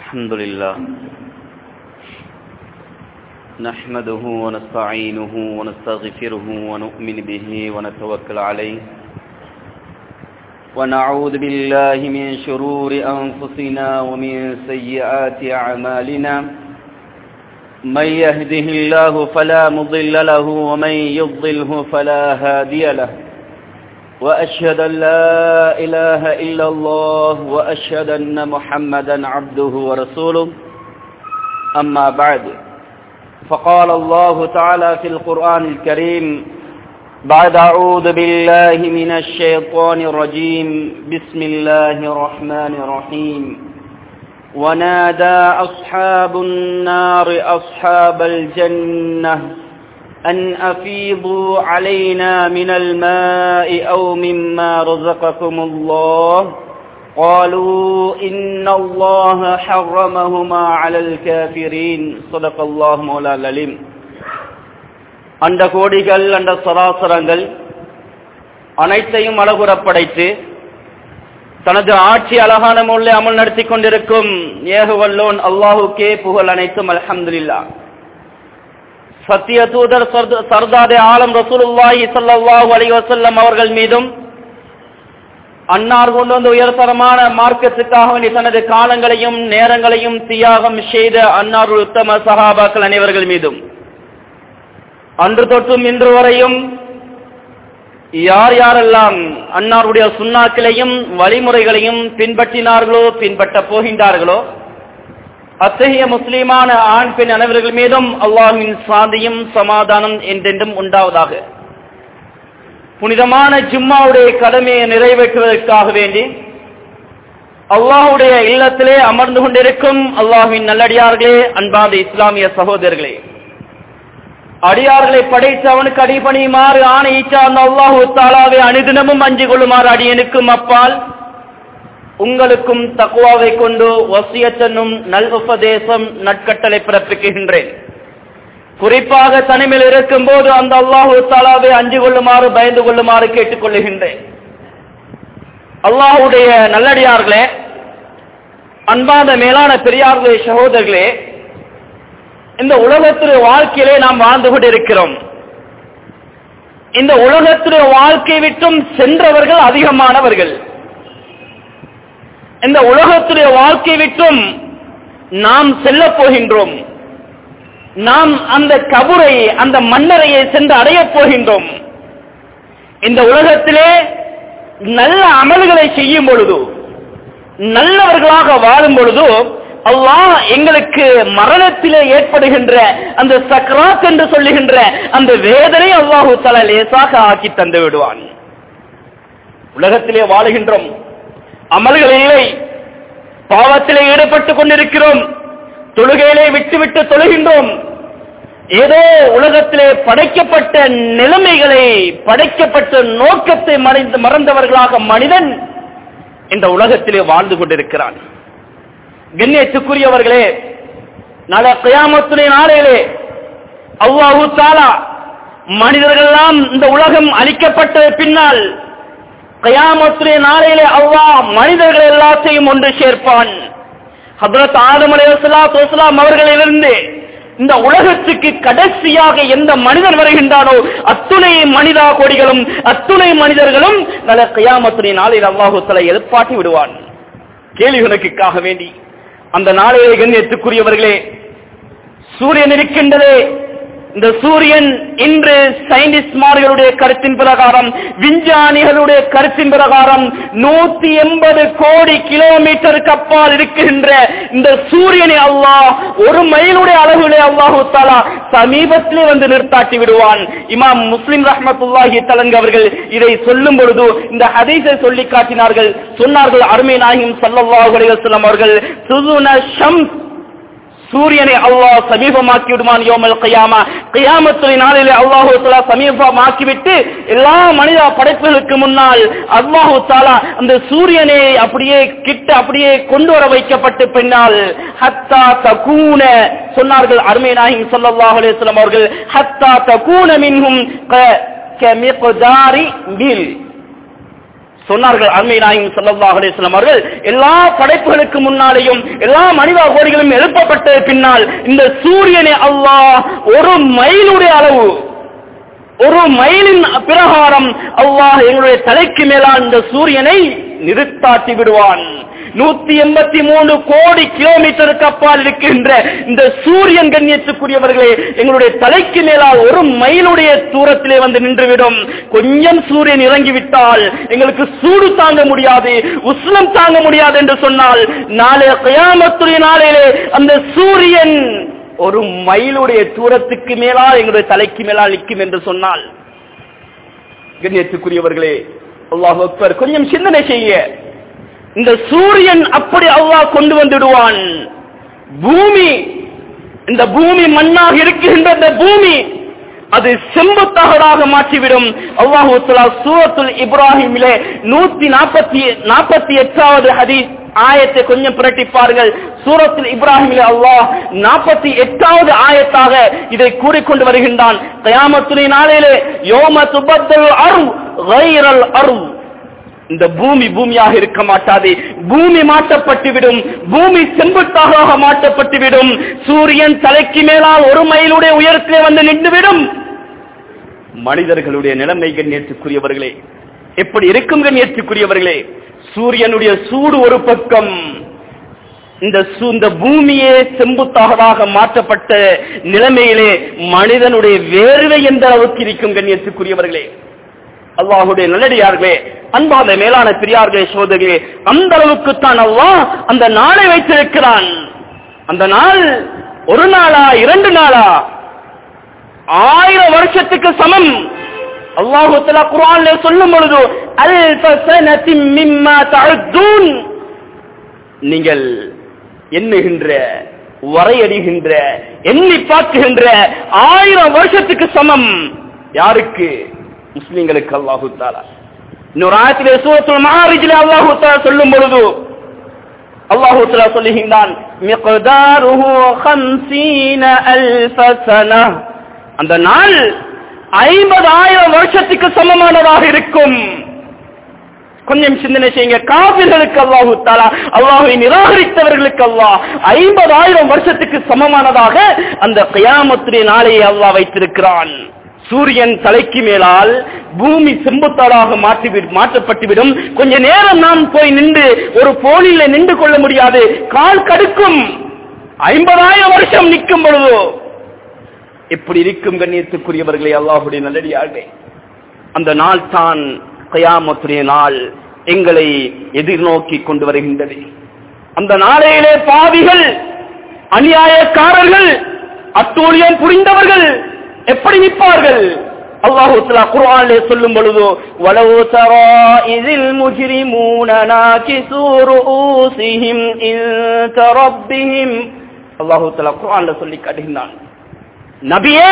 الحمد لله نحمده ونستعينه ونستغفره ونؤمن به ونتوكل عليه ونعوذ بالله من شرور أنفسنا ومن سيئات أعمالنا من يهده الله فلا مضل له ومن يضله فلا هادي له وأشهد أن لا إله إلا الله وأشهد أن محمدا عبده ورسوله أما بعد فقال الله تعالى في القرآن الكريم بعد أعوذ بالله من الشيطان الرجيم بسم الله الرحمن الرحيم ونادى أصحاب النار أصحاب الجنة أن أفيضوا علينا من الماء أو مما رزقكم الله قالوا إن الله حرمهما على الكافرين صدق الله مولا العليم அண்ட கோடிகள் அண்ட சராசரங்கள் அனைத்தையும் அழகுறப் படைத்து தனது ஆட்சி அழகான முறையில் அமல் நடத்தி கொண்டிருக்கும் ஏகுவல்லோன் அல்லாஹுக்கே புகழ் அனைத்தும் அலமதுல்லா சத்திய தூதர் சர்தாதே ஆலம் ரசூலுல்லாஹி ஸல்லல்லாஹு அலைஹி வஸல்லம் அவர்கள் மீதும் அன்னார் கொண்டு வந்த உயர்தரமான மார்க்கத்துக்காக வேண்டி தனது காலங்களையும் நேரங்களையும் தியாகம் செய்த அன்னார் உத்தம சஹாபாக்கள் அனைவர்கள் மீதும் அன்று தொட்டும் இன்று வரையும் யார் யாரெல்லாம் அன்னாருடைய சுண்ணாக்களையும் வழிமுறைகளையும் பின்பற்றினார்களோ பின்பற்ற போகின்றார்களோ அத்தகைய முஸ்லீமான ஆண் பெண் அனைவர்கள் மீதும் அல்லாஹின் சாந்தியும் சமாதானம் என்றென்றும் உண்டாவதாக புனிதமான ஜும்மாவுடைய கடமையை நிறைவேற்றுவதற்காக வேண்டி அல்லாஹுடைய இல்லத்திலே அமர்ந்து கொண்டிருக்கும் அல்லாஹின் நல்லடியார்களே அன்பாத இஸ்லாமிய சகோதரர்களே அடியார்களை படைத்து அவனுக்கு அடிபணியுமாறு ஆணையிச்சா அந்த அல்லாஹு தாலாவை அனுதினமும் அஞ்சு கொள்ளுமாறு அடியனுக்கும் அப்பால் உங்களுக்கும் தக்குவாவை கொண்டு வசியத்தனும் நல்உபதேசம் நட்கட்டளை பிறப்பிக்கின்றேன் குறிப்பாக தனிமையில் இருக்கும் போது அந்த அல்லாஹு தாலாவை அஞ்சு கொள்ளுமாறு பயந்து கொள்ளுமாறு கேட்டுக்கொள்ளுகின்றேன் அல்லாஹுடைய நல்லடியார்களே அன்பான மேலான பெரியார்களே சகோதரர்களே இந்த உலகத்துடைய வாழ்க்கையிலே நாம் வாழ்ந்து கொண்டிருக்கிறோம் இந்த உலகத்துடைய வாழ்க்கை விட்டும் சென்றவர்கள் அதிகமானவர்கள் இந்த உலகத்துடைய வாழ்க்கை விட்டும் நாம் செல்ல போகின்றோம் நாம் அந்த கபுரை அந்த மன்னரையை சென்று அடையப் போகின்றோம் இந்த உலகத்திலே நல்ல அமல்களை செய்யும் பொழுது நல்லவர்களாக வாழும் பொழுது அல்லாஹ் எங்களுக்கு மரணத்திலே ஏற்படுகின்ற அந்த சக்ராத் என்று சொல்லுகின்ற அந்த வேதனை அல்லாஹு தலா லேசாக ஆக்கி தந்து விடுவான் உலகத்திலே வாழுகின்றோம் அமல்கள் இல்லை பாவத்திலே ஈடுபட்டுக் கொண்டிருக்கிறோம் தொழுகையிலே விட்டுவிட்டு தொழுகின்றோம் ஏதோ உலகத்திலே படைக்கப்பட்ட நிலைமைகளை படைக்கப்பட்ட நோக்கத்தை மறைந்து மறந்தவர்களாக மனிதன் இந்த உலகத்திலே வாழ்ந்து கொண்டிருக்கிறான் கண்ணியத்துக்குரியவர்களே நாளை கயாமத்துடைய நாளையிலே அல்லாஹு தாலா மனிதர்கள்லாம் இந்த உலகம் அளிக்கப்பட்ட பின்னால் கயாமத்துடைய நாளையிலே அல்லாஹ் மனிதர்கள் எல்லாத்தையும் ஒன்று சேர்ப்பான் ஹபரத் ஆதம் அலையாம் அவர்களிலிருந்து இந்த உலகத்துக்கு கடைசியாக எந்த மனிதன் வருகின்றானோ அத்துணை மனிதா கோடிகளும் அத்துணை மனிதர்களும் நல்ல கயாமத்துடைய நாளில் அல்லாஹு தலை எழுப்பாட்டி விடுவான் கேள்விகளுக்காக வேண்டி அந்த நாளையை கண்ணியத்துக்குரியவர்களே சூரியன் இருக்கின்றதே இந்த சூரியன் இன்று சயின்டிஸ்ட்மார்களுடைய கருத்தின் பிரகாரம் விஞ்ஞானிகளுடைய கருத்தின் பிரகாரம் நூத்தி எண்பது கோடி கிலோமீட்டருக்கு அப்பால் இருக்கின்ற இந்த சூரியனை அல்லாஹ் ஒரு மைலுடைய அளவிலே அல்லாஹு தாலா சமீபத்திலே வந்து நிறுத்தாட்டி விடுவான் இமாம் முஸ்லிம் ரஹமத்துல்லாஹி தலங்கு அவர்கள் இதை சொல்லும் பொழுது இந்த ஹதீஸை சொல்லி காட்டினார்கள் சொன்னார்கள் அருமை நாயகம் சல்லல்லாஹு அலைஹி வஸல்லம் அவர்கள் சுதுன ஷம்ஸ் சூரியனை அல்லாஹ் சமீபமாக்கி விடுவான் யோமல் கையாமா கையாமத்துறை நாளிலே அல்லாஹு தாலா சமீபமாக்கிவிட்டு எல்லா மனித படைப்புகளுக்கு முன்னால் அல்லாஹு தாலா அந்த சூரியனை அப்படியே கிட்ட அப்படியே கொண்டு வர வைக்கப்பட்டு பின்னால் ஹத்தா தகூன சொன்னார்கள் அருமை நாயகம் ஸல்லல்லாஹு அலைஹி வஸல்லம் அவர்கள் ஹத்தா தகூன மின்ஹும் க கமிக்தாரி மில் சொன்னார்கள் அருமை நாயகம் ஸல்லல்லாஹு அலைஹி வஸல்லம் அவர்கள் எல்லா படைப்புகளுக்கு முன்னாலேயும் எல்லா மனித கோடிகளும் எழுப்பப்பட்ட பின்னால் இந்த சூரியனை அல்லாஹ் ஒரு மைலுடைய அளவு ஒரு மைலின் பிரகாரம் அல்லாஹ் எங்களுடைய தலைக்கு மேலால் இந்த சூரியனை நிறுத்தாட்டி விடுவான் நூத்தி எண்பத்தி மூணு கோடி கிலோமீட்டருக்கு அப்பால் இருக்கின்ற இந்த சூரியன் கண்ணியத்துக்குரியவர்களே எங்களுடைய தலைக்கு மேலால் ஒரு மைலுடைய தூரத்திலே வந்து நின்றுவிடும் கொஞ்சம் சூரியன் இறங்கிவிட்டால் எங்களுக்கு சூடு தாங்க முடியாது உஷ்ணம் தாங்க முடியாது என்று சொன்னால் நாளைய கயாமத்துடைய நாளிலே அந்த சூரியன் ஒரு மைலுடைய தூரத்துக்கு மேலால் எங்களுடைய தலைக்கு மேலால் நிற்கும் என்று சொன்னால் கண்ணியத்துக்குரியவர்களே அல்லாஹ் அக்பர் கொஞ்சம் சிந்தனை செய்ய இந்த சூரியன் அப்படி அல்லாஹ் கொண்டு வந்துடுவான் பூமி இந்த பூமி மண்ணாக இருக்கின்ற இந்த பூமி அது செம்புத்தகடாக மாற்றிவிடும் அல்லாஹு தஆலா சூரத்துல் இப்ராஹிமிலே நூத்தி நாற்பத்தி நாற்பத்தி எட்டாவது ஹதீஸ் ஆயத்தை கொஞ்சம் புரட்டிப்பார்கள் சூரத்தில் இப்ராஹிமிலே அல்லாஹ் நாற்பத்தி எட்டாவது ஆயத்தாக இதை கூறிக்கொண்டு வருகின்றான் கயாமத்துனை நாளிலே யோம துபத்தல் அரு கைரல் அரு இந்த பூமி பூமியாக இருக்க மாட்டாது பூமி மாற்றப்பட்டுவிடும் பூமி செம்புத்தாக மாற்றப்பட்டுவிடும் சூரியன் தலைக்கு மேலால் ஒரு மைலுடைய உயரத்திலே வந்து நின்றுவிடும் மனிதர்களுடைய நிலைமை கண்ணியத்துக்குரியவர்களே எப்படி இருக்கும் கண்ணியத்துக்குரியவர்களே சூரியனுடைய சூடு ஒரு பக்கம் இந்த சு- இந்த பூமியே செம்புத்தாகவாக மாற்றப்பட்ட நிலைமையிலே மனிதனுடைய வேர்வை எந்த அளவுக்கு இருக்கும் கண்ணியத்துக்குரியவர்களே அல்லாஹுடைய நல்லடியார்களே அன்பாத மேலான பெரியார்களே சோதர்களே அந்த அளவுக்கு தான் அல்லாஹ் அந்த நாளை வைத்திருக்கிறான் அந்த நாள் ஒரு நாளா இரண்டு நாளா ஆயிரம் வருஷத்துக்கு சமம் அல்லாஹு தஆலா குர்ஆன்ல சொல்லும் பொழுது அல்ஃப சனத்தின் மிம்மா தஅதுன் நீங்கள் எண்ணுகின்ற வரையறிகின்ற எண்ணி பார்க்குகின்ற ஆயிரம் வருஷத்துக்கு சமம் யாருக்கு முஸ்லிம்களுக்கு அல்லாஹு தாலா இன்னொரு ஆயத்திலே சூரத்துல் மஆரிஜிலே அல்லாஹு தாலா சொல்லும் பொழுது அல்லாஹு தாலா சொல்லுகின்றான் மிக்தாருஹு 50 அல்ஃப சனா அந்த நாள் ஐம்பதாயிரம் வருஷத்துக்கு சமமானதாக இருக்கும் கொஞ்சம் சிந்தனை செய்யுங்க காபிர்களுக்கு அல்லாஹு தாலா அல்லாஹை நிராகரித்தவர்களுக்கு அல்லாஹ் ஐம்பதாயிரம் வருஷத்துக்கு சமமானதாக அந்த கியாமத்துடைய நாளையை அல்லாஹ் வைத்திருக்கிறான் சூரியன் தலைக்கு மேலால் பூமி செம்புத்தாளாக மாற்றி மாற்றப்பட்டுவிடும் கொஞ்ச நேரம் நாம் போய் நின்று ஒரு போனில நின்று கொள்ள முடியாது கால் கடுக்கும் ஐம்பதாயிரம் வருஷம் நிற்கும் பொழுது எப்படி இருக்கும் கண்ணியத்துக்குரியவர்களே அல்லாஹுடைய நல்லடியார்களே அந்த நாள் தான் கயாமத்துடைய நாள் எங்களை எதிர்நோக்கி கொண்டு வருகின்றது அந்த நாளையிலே பாவிகள் அநியாயக்காரர்கள் அட்டூழியம் புரிந்தவர்கள் எப்படி நிற்பார்கள் அல்லாஹு தஆலா குர்ஆனிலே சொல்லும் பொழுது வலவு தரா இதில் முஜ்ரிமூன நாகிசு ரூசிஹிம் இன்த ரப்பிஹிம் அல்லாஹு தஆலா குர்ஆன்ல சொல்லி காட்டுகின்றான் நபியே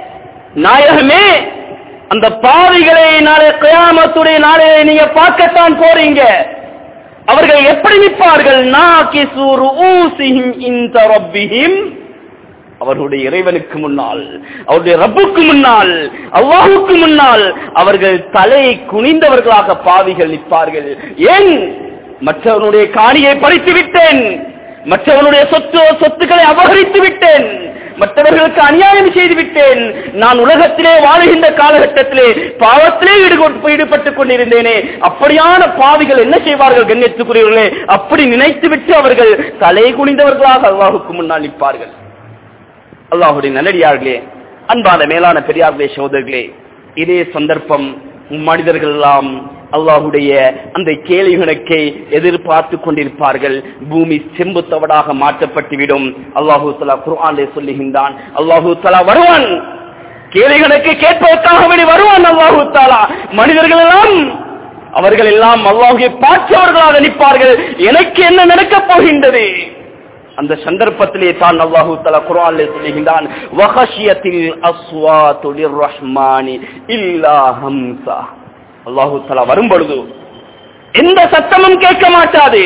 நாயகமே அந்த பாவிகளை நாளை கயாமத்துடைய நாளை நீங்க பார்க்கத்தான் போறீங்க அவர்கள் எப்படி நிற்பார்கள் நாகிசு ரூசிஹிம் இன்த ரப்பிஹிம் அவர்களுடைய இறைவனுக்கு முன்னால் அவருடைய ரப்புக்கு முன்னால் அல்லாஹுக்கு முன்னால் அவர்கள் தலை குனிந்தவர்களாக பாவிகள் நிற்பார்கள் ஏன் மற்றவனுடைய காணியை பறித்து விட்டேன் மற்றவனுடைய சொத்து சொத்துக்களை அபகரித்து விட்டேன் மற்றவர்களுக்கு அநியாயம் செய்து விட்டேன் நான் உலகத்திலே வாழுகின்ற காலகட்டத்திலே பாவத்திலே ஈடுபட்டு ஈடுபட்டுக் கொண்டிருந்தேனே அப்படியான பாவிகள் என்ன செய்வார்கள் கண்ணியத்துக்குரியவர்களே அப்படி நினைத்துவிட்டு அவர்கள் தலை குனிந்தவர்களாக அல்லாஹுக்கு முன்னால் நிற்பார்கள் அல்லாஹுடைய நல்லடியார்களே அன்பான மேலான பெரியார்களே சோதர்களே இதே சந்தர்ப்பம் மனிதர்கள் எல்லாம் அல்லாஹுடைய அந்த கேள்விகளுக்கை எதிர்பார்த்து கொண்டிருப்பார்கள் பூமி செம்புத்தவடாக மாற்றப்பட்டுவிடும் அல்லாஹு தலா குர்ஆனிலே சொல்லுகின்றான் அல்லாஹு தலா வருவான் கேள்விகளுக்கு கேட்பதற்காக வேண்டி வருவான் அல்லாஹு தாலா மனிதர்கள் எல்லாம் அவர்கள் எல்லாம் அல்லாஹுவை பார்த்தவர்களாக நிற்பார்கள் எனக்கு என்ன நடக்கப் போகின்றது அந்த சந்தர்ப்பத்திலே தான் அல்லாஹு தலா குர்ஆனிலே சொல்லுகின்றான் வஹஷியத்தில் அஸ்வாத்து லிர்ரஹ்மானி இல்லா ஹம்சா அல்லாஹு தலா வரும் பொழுது எந்த சத்தமும் கேட்க மாட்டாது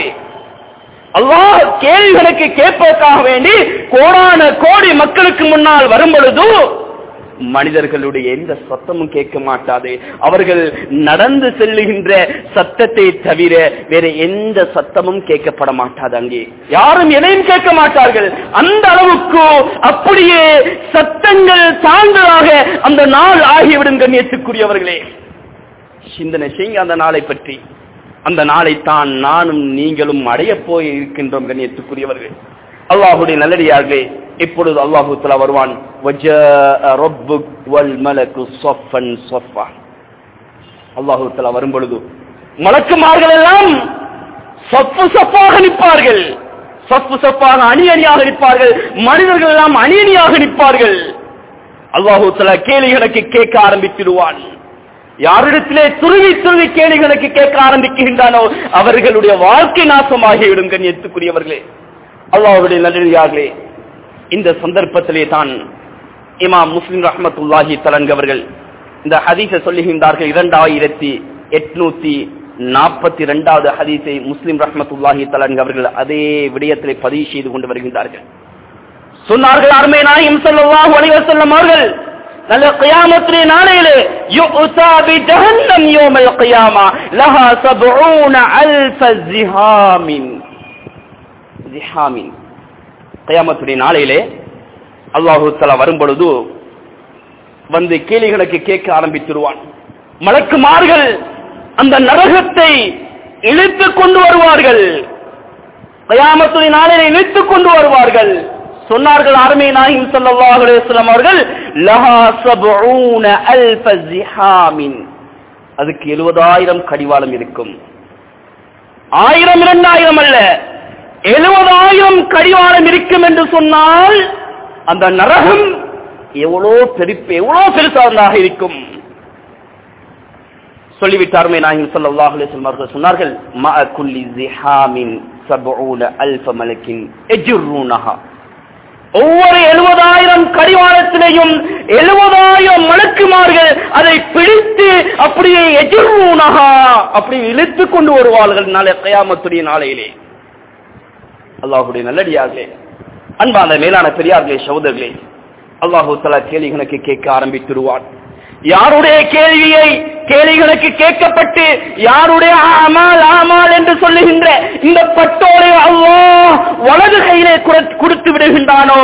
அல்லாஹ் கேள்விகளுக்கு கேட்பதற்காக வேண்டி கோடான கோடி மக்களுக்கு முன்னால் வரும் பொழுது மனிதர்களுடைய எந்த சத்தமும் கேட்க மாட்டாது அவர்கள் நடந்து செல்லுகின்ற சத்தத்தை தவிர வேற எந்த சத்தமும் கேட்கப்பட மாட்டாது அங்கே யாரும் எதையும் கேட்க மாட்டார்கள் அந்த அளவுக்கு அப்படியே சத்தங்கள் சார்ந்ததாக அந்த நாள் ஆகிவிடும் கண்ணியத்துக்குரியவர்களே சிந்தனை செய்யுங்க அந்த நாளை பற்றி அந்த நாளை தான் நானும் நீங்களும் அடைய போய் இருக்கின்றோம் கண்ணியத்துக்குரியவர்கள் அல்லாஹுடைய நல்லடியார்களே இப்பொழுது அல்லாஹு தலா வருவான் அல்லாஹு தலா வரும் பொழுது மலக்குமார்கள் எல்லாம் சொப்பு சொப்பாக நிற்பார்கள் சொப்பு சொப்பாக அணி அணியாக நிற்பார்கள் மனிதர்கள் எல்லாம் அணி அணியாக நிற்பார்கள் அல்லாஹு தலா கேள்விகளுக்கு கேட்க ஆரம்பித்திடுவான் யாரிடத்திலே துருவி துருவி கேள்விகளுக்கு கேட்க ஆரம்பிக்கின்றானோ அவர்களுடைய வாழ்க்கை நாசமாகிவிடும் கண்ணியத்துக்குரியவர்களே அல்லாஹுடைய நல்லடியார்களே இந்த சந்தர்ப்பத்திலே தான் இமாம் முஸ்லிம் ரஹமத்துல்லாஹி தலன்க அவர்கள் இந்த ஹதீஸை சொல்லுகின்றார்கள் இரண்டாயிரத்தி எட்நூத்தி நாற்பத்தி இரண்டாவது ஹதீஸை முஸ்லிம் ரஹமத்துல்லாஹி தலன்க அவர்கள் அதே விடயத்திலே பதிவு செய்து கொண்டு வருகின்றார்கள் சொன்னார்கள் அருமை நாயம் ஸல்லல்லாஹு அலைஹி வஸல்லம் அவர்கள் நல்ல கியாமத்திலே நாளையிலே யுக்தா பி ஜஹன்னம் யௌமல் கியாமா லஹா 70 அல்ஃப ஜிஹாமின் ஜிஹாமின் கயாமத்துடைய நாளையிலே அல்லாஹு தலா வரும் பொழுது வந்து கேலிகளுக்கு கேட்க ஆரம்பித்திருவான் மலக்குமார்கள் அந்த நரகத்தை இழுத்து கொண்டு வருவார்கள் கயாமத்துடைய நாளிலே இழுத்து கொண்டு வருவார்கள் சொன்னார்கள் அருமை நாயும் ஸல்லல்லாஹு அலைஹி வஸல்லம் அவர்கள் லஹா 70 அல்ஃப ஜிஹாமின் அதுக்கு 70000 கடிவாளம் இருக்கும் ஆயிரம் இரண்டாயிரம் அல்ல எழுபதாயிரம் கடிவாளம் இருக்கும் என்று சொன்னால் அந்த நரகம் எவ்வளோ பெருப்பு எவ்வளோ பெருசாக இருக்கும் சொல்லிவிட்டாருமே நாயகம் ஸல்லல்லாஹு அலைஹி வஸல்லம் அவர்கள் சொன்னார்கள் மா குல்லி ஜிஹாமின் சபூன அல்ஃப மலக்கின் எஜுர்ரூனஹா ஒவ்வொரு எழுபதாயிரம் கடிவாளத்திலையும் எழுபதாயிரம் மலக்குமார்கள் அதை பிடித்து அப்படியே எஜுர்ரூனஹா அப்படி இழுத்து கொண்டு வருவார்கள் நாளை கயாமத்துடைய நாளையிலே அல்லாஹுடைய நல்லடியார்களே அன்பான மேலான பெரியார்களே சகோதரர்களே அல்லாஹு தலா கேள்விகளுக்கு கேட்க ஆரம்பித்திருவான் யாருடைய கேள்வியை கேள்விகளுக்கு கேட்கப்பட்டு யாருடைய ஆமால் ஆமால் என்று சொல்லுகின்ற இந்த பட்டோரை அல்லாஹ் வலது கையிலே குற- கொடுத்து விடுகின்றானோ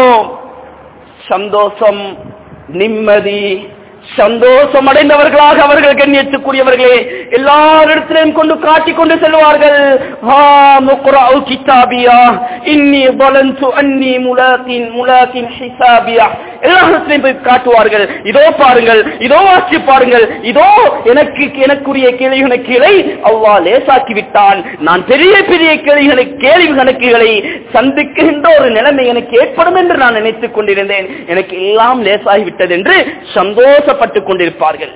சந்தோஷம் நிம்மதி சந்தோஷம் அடைந்தவர்களாக அவர்கள் கண்ணியத்துக்குரியவர்களே எல்லாரிடத்திலையும் கொண்டு காட்டிக் கொண்டு செல்வார்கள் ஹா முக்ரவு கிதாபியா இன்னி பலந்து அன்னி முலாக்கின் முலாக்கின் ஹிசாபியா எல்லாரிடத்திலையும் போய் காட்டுவார்கள் இதோ பாருங்கள் இதோ வாசி பாருங்கள் இதோ எனக்கு எனக்குரிய கேள்வி கணக்குகளை அல்லாஹ் லேசாக்கி விட்டான் நான் பெரிய பெரிய கேள்விகளை கேள்வி கணக்குகளை சந்திக்கின்ற ஒரு நிலைமை எனக்கு ஏற்படும் என்று நான் நினைத்துக் கொண்டிருந்தேன் எனக்கு எல்லாம் லேசாகி விட்டது என்று சந்தோஷப்பட்டுக் கொண்டிருப்பார்கள்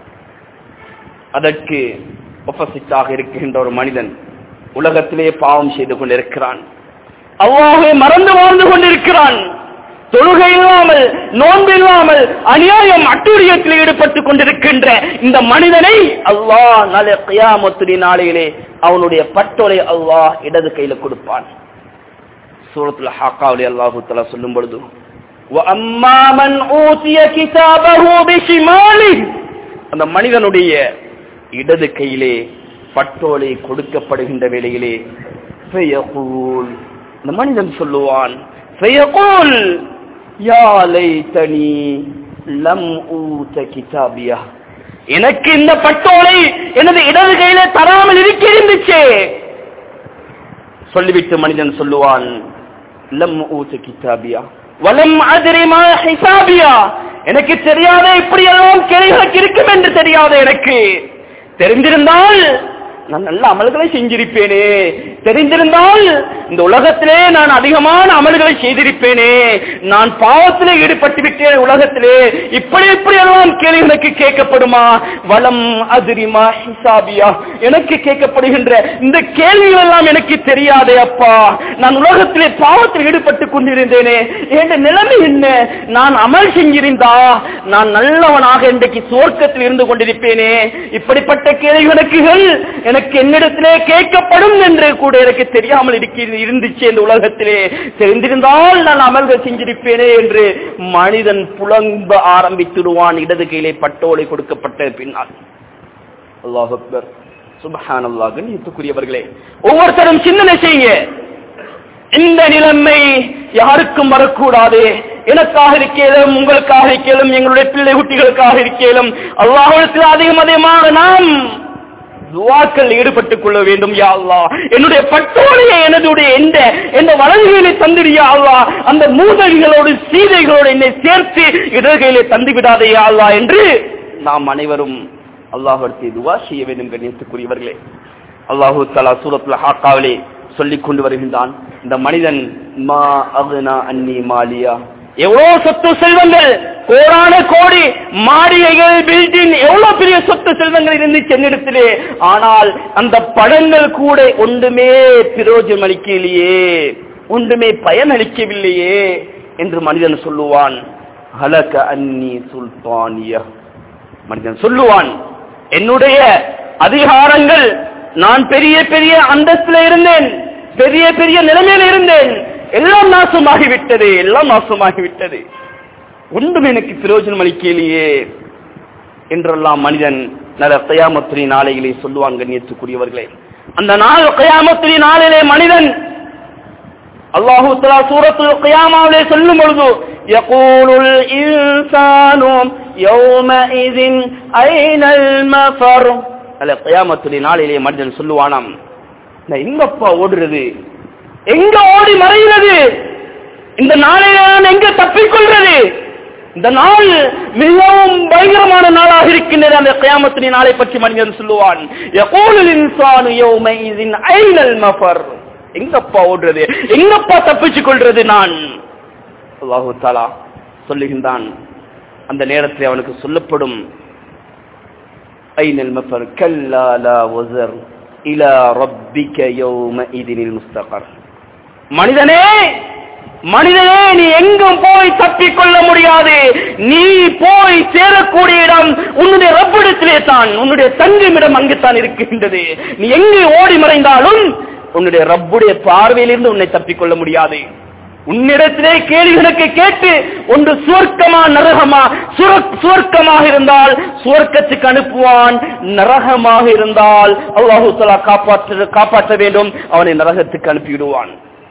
அதற்கு ஒப்பசிட்டாக இருக்கின்ற ஒரு மனிதன் உலகத்திலே பாவம் செய்து கொண்டிருக்கிறான் அல்லாஹை மறந்து வாழ்ந்து கொண்டிருக்கிறான் தொழுகை இல்லாமல் நோன்பு இல்லாமல் அநியாயம் அட்டூழியத்தில் ஈடுபட்டுக் கொண்டிருக்கின்ற இந்த மனிதனை அல்லாஹ் நாளை கியாமத்துடைய நாளையிலே அவனுடைய பட்டோலை அல்லாஹ் இடது கையில கொடுப்பான் சூரத்துல ஹாக்காவிலே அல்லாஹு தலா சொல்லும் பொழுது وَأَمَّا مَنْ أُوتِيَ كِتَابَهُ بِشِمَالِهِ அந்த மனிதனுடைய இடது கையிலே பட்டோலை கொடுக்கப்படுகின்ற வேளையிலே فَيَقُولُ அந்த மனிதன் சொல்லுவான் فَيَقُولُ يَا لَيْتَنِي لَمْ أُوتَ كِتَابِيَهْ எனக்கு இந்த பட்டோலை எனது இடது கையிலே தராமல் இருக்கிருந்துச்சே சொல்லிவிட்டு மனிதன் சொல்லுவான் லம் ஊத்த கிதாபியா வலம் அதிரிமா ஹிசாபியா எனக்கு தெரியாத இப்படி எல்லாம் கேள்விகளுக்கு இருக்கும் என்று தெரியாத எனக்கு தெரிந்திருந்தால் நான் நல்ல அமல்களை செஞ்சிருப்பேனே தெரிந்திருந்தால் இந்த உலகத்திலே நான் அதிகமான அமல்களை செய்திருப்பேனே நான் பாவத்திலே ஈடுபட்டு விட்டேன் உலகத்திலே இப்படி இப்படி எல்லாம் கேள்விகளுக்கு கேட்கப்படுமா வலம் அதிரிமா ஹிசாபியா எனக்கு கேட்கப்படுகின்ற இந்த கேள்விகள் எல்லாம் எனக்கு தெரியாதே அப்பா நான் உலகத்திலே பாவத்தில் ஈடுபட்டு கொண்டிருந்தேனே என் நிலைமை என்ன நான் அமல் செஞ்சிருந்தா நான் நல்லவனாக இன்றைக்கு சுவர்க்கத்தில் இருந்து கொண்டிருப்பேனே இப்படிப்பட்ட கேள்வி கணக்குகள் எனக்கு என்னிடத்திலே கேட்கப்படும் என்று கூட எனக்கு தெரியாமல் இருக்க இருந்துச்சு இந்த உலகத்திலே தெரிந்திருந்தால் நான் அமல்கள் செஞ்சிருப்பேனே என்று மனிதன் புலம்ப ஆரம்பித்துடுவான் இடது கையிலே பட்டோலை கொடுக்கப்பட்ட பின்னால் அல்லாஹ் அக்பர் சுபஹான் அல்லாஹ் கண்ணியத்துக்குரியவர்களே ஒவ்வொருத்தரும் சிந்தனை செய்யுங்க இந்த நிலைமை யாருக்கும் வரக்கூடாது எனக்காக இருக்கேலும் உங்களுக்காக இருக்கேலும் எங்களுடைய பிள்ளை குட்டிகளுக்காக இருக்கேலும் அல்லாஹிடத்தில் அதிகம் அதிகமாக நாம் துவாக்கள் ஈடுபட்டுக் கொள்ள வேண்டும் யா அல்லாஹ் என்னுடைய பட்டோலையை எனதுடைய எந்த எந்த வலதுகையிலே தந்திரியா அல்லாஹ் அந்த மூதகைகளோடு சீதைகளோடு என்னை சேர்த்து இடர்கையிலே தந்து விடாதே யா அல்லாஹ் என்று நாம் அனைவரும் அல்லாஹிடத்தை துவா செய்ய வேண்டும் கண்ணியத்துக்குரியவர்களே அல்லாஹு தலா சூரத்துல ஹாக்காவிலே சொல்லிக் கொண்டு வருகின்றான் இந்த மனிதன் மா அகுனா அன்னி மாலியா எவ்வளவு சொத்து செல்வங்கள் கோடான கோடி மாளிகைகள் பில்டிங் எவ்வளவு பெரிய சொத்து செல்வங்கள் இருந்து சென்னிடத்திலே ஆனால் அந்த படங்கள் கூட ஒன்றுமே பிரயோஜனம் அளிக்கலையே ஒன்றுமே பயனளிக்கவில்லையே என்று மனிதன் சொல்லுவான் ஹலக அன்னி சுல்தானிய மனிதன் சொல்லுவான் என்னுடைய அதிகாரங்கள் நான் பெரிய பெரிய அந்தஸ்துல இருந்தேன் பெரிய பெரிய நிலைமையில இருந்தேன் எல்லாம் நாசமாகிவிட்டது எல்லாம் நாசமாகிவிட்டது ஒன்றும் எனக்கு பிரயோஜனம் அளிக்கலையே என்றெல்லாம் மனிதன் நல்ல கயாமத்திரி நாளையிலே சொல்லுவாங்க கண்ணியத்துக்குரியவர்களே அந்த நாள் கயாமத்திரி நாளிலே மனிதன் அல்லாஹு தலா சூரத்துல் கியாமாவிலே சொல்லும் பொழுது யகூலுல் இன்சானு யௌமஇதின் ஐனல் மஃபர் அல்ல கியாமத்துடைய நாளிலே மனிதன் சொல்லுவானாம் நான் எங்கப்பா ஓடுறது எங்க ஓடி மறைகிறது இந்த நாளிலே நான் எங்க தப்பிக்கொள்றது இந்த நாள் மிகவும் பயங்கரமான நாளாக இருக்கின்றது அந்த கியாமத்தினை நாளை பற்றி மனிதன் சொல்லுவான் யகூலுல் இன்சானு யௌமஇதின் ஐனல் மஃபர் எங்கப்பா ஓடுறது எங்கப்பா தப்பிச்சுக் கொள்றது நான் அல்லாஹு தாலா சொல்லுகின்றான் அந்த நேரத்தில் அவனுக்கு சொல்லப்படும் ஐனல் மஃபர் கல்லா லா வஸர் இலா ரப்பிக யௌமஇதினில் முஸ்தகர் மனிதனே மனிதனே நீ எங்கும் போய் தப்பிக் கொள்ள முடியாது நீ போய் சேரக்கூடிய இடம் உன்னுடைய ரப்பிடத்திலே தான் உன்னுடைய தங்குமிடம் அங்குத்தான் இருக்கின்றது நீ எங்கே ஓடி மறைந்தாலும் உன்னுடைய ரப்புடைய பார்வையிலிருந்து உன்னை தப்பிக்கொள்ள முடியாது உன்னிடத்திலே கேள்விகளுக்கு கேட்டு ஒன்று சுவர்க்கமா நரகமா சுவர்க்கமாக இருந்தால் சுவர்க்கத்துக்கு அனுப்புவான் நரகமாக இருந்தால் அல்லாஹு தலா காப்பாற்ற காப்பாற்ற வேண்டும் அவனை நரகத்துக்கு அனுப்பிவிடுவான்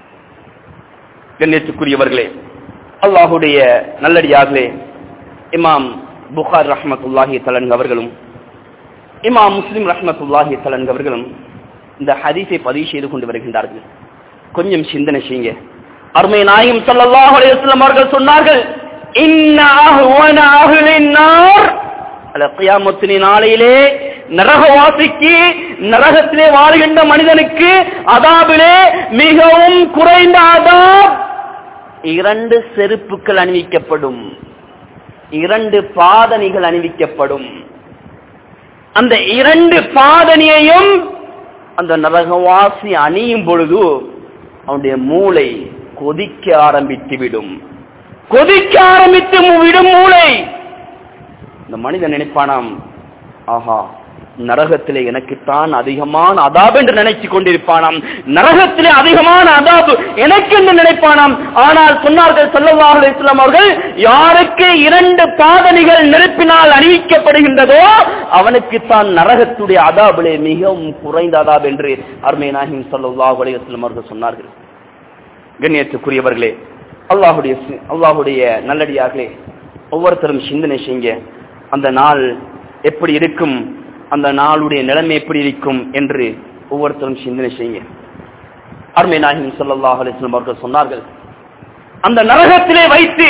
கண்ணியத்துக்குரியவர்களே அல்லாஹுடைய நல்லடியார்களே இமாம் புகார் ரஹமத்துல்லாஹி தலன் அவர்களும் இமாம் முஸ்லிம் ரஹமத்துல்லாஹி தலன் அவர்களும் இந்த ஹதீஸை பதிவு செய்து கொண்டு வருகின்றார்கள் கொஞ்சம் சிந்தனை செய்யுங்க அருமை நாயும் சல்லல்லாஹு அலைஹி வஸல்லம் அவர்கள் சொன்னார்கள் இன்ன அஹ்வன அஹ்லின் நார் அல கியாமத்தின் நாளையிலே நரகவாசிக்கு நரகத்திலே வாழ்கின்ற மனிதனுக்கு அதாபிலே மிகவும் குறைந்த அதாப் இரண்டு செருப்புகள் அணிவிக்கப்படும் இரண்டு பாதணிகள் அணிவிக்கப்படும் அந்த இரண்டு பாதணியையும் அந்த நரகவாசி அணியும் பொழுது அவனுடைய மூளை கொதிக்க ஆரம்பித்து விடும் கொதிக்க ஆரம்பித்து விடும் மூளை இந்த மனிதன் நினைப்பானாம் ஆஹா நரகத்திலே எனக்குத்தான் அதிகமான அதாப் என்று நினைச்சு கொண்டிருப்பானாம் நரகத்திலே அதிகமான அதாபு எனக்கு என்று நினைப்பானாம் ஆனால் சொன்னார்கள் சல்லல்லாஹு அலைஹி வஸல்லம் அவர்கள் யாருக்கு இரண்டு பாதணிகள் நெருப்பினால் அணிவிக்கப்படுகின்றதோ அவனுக்கு தான் நரகத்துடைய அதாபிலே மிகவும் குறைந்த அதாப் என்று அருமை நாயகம் சல்லல்லாஹு அலைஹி வஸல்லம் அவர்கள் சொன்னார்கள் கண்ணியத்துக்குரியவர்களே அல்லாஹுடைய அல்லாஹுடைய நல்லடியார்களே ஒவ்வொருத்தரும் சிந்தனை செய்யுங்க அந்த நாள் எப்படி இருக்கும் அந்த நாளுடைய நிலைமை எப்படி இருக்கும் என்று ஒவ்வொருத்தரும் சிந்தனை செய்யுங்க அருமை நாயகம் சல்லாஹ் அலிஸ்லாம் அவர்கள் சொன்னார்கள் அந்த நரகத்திலே வைத்து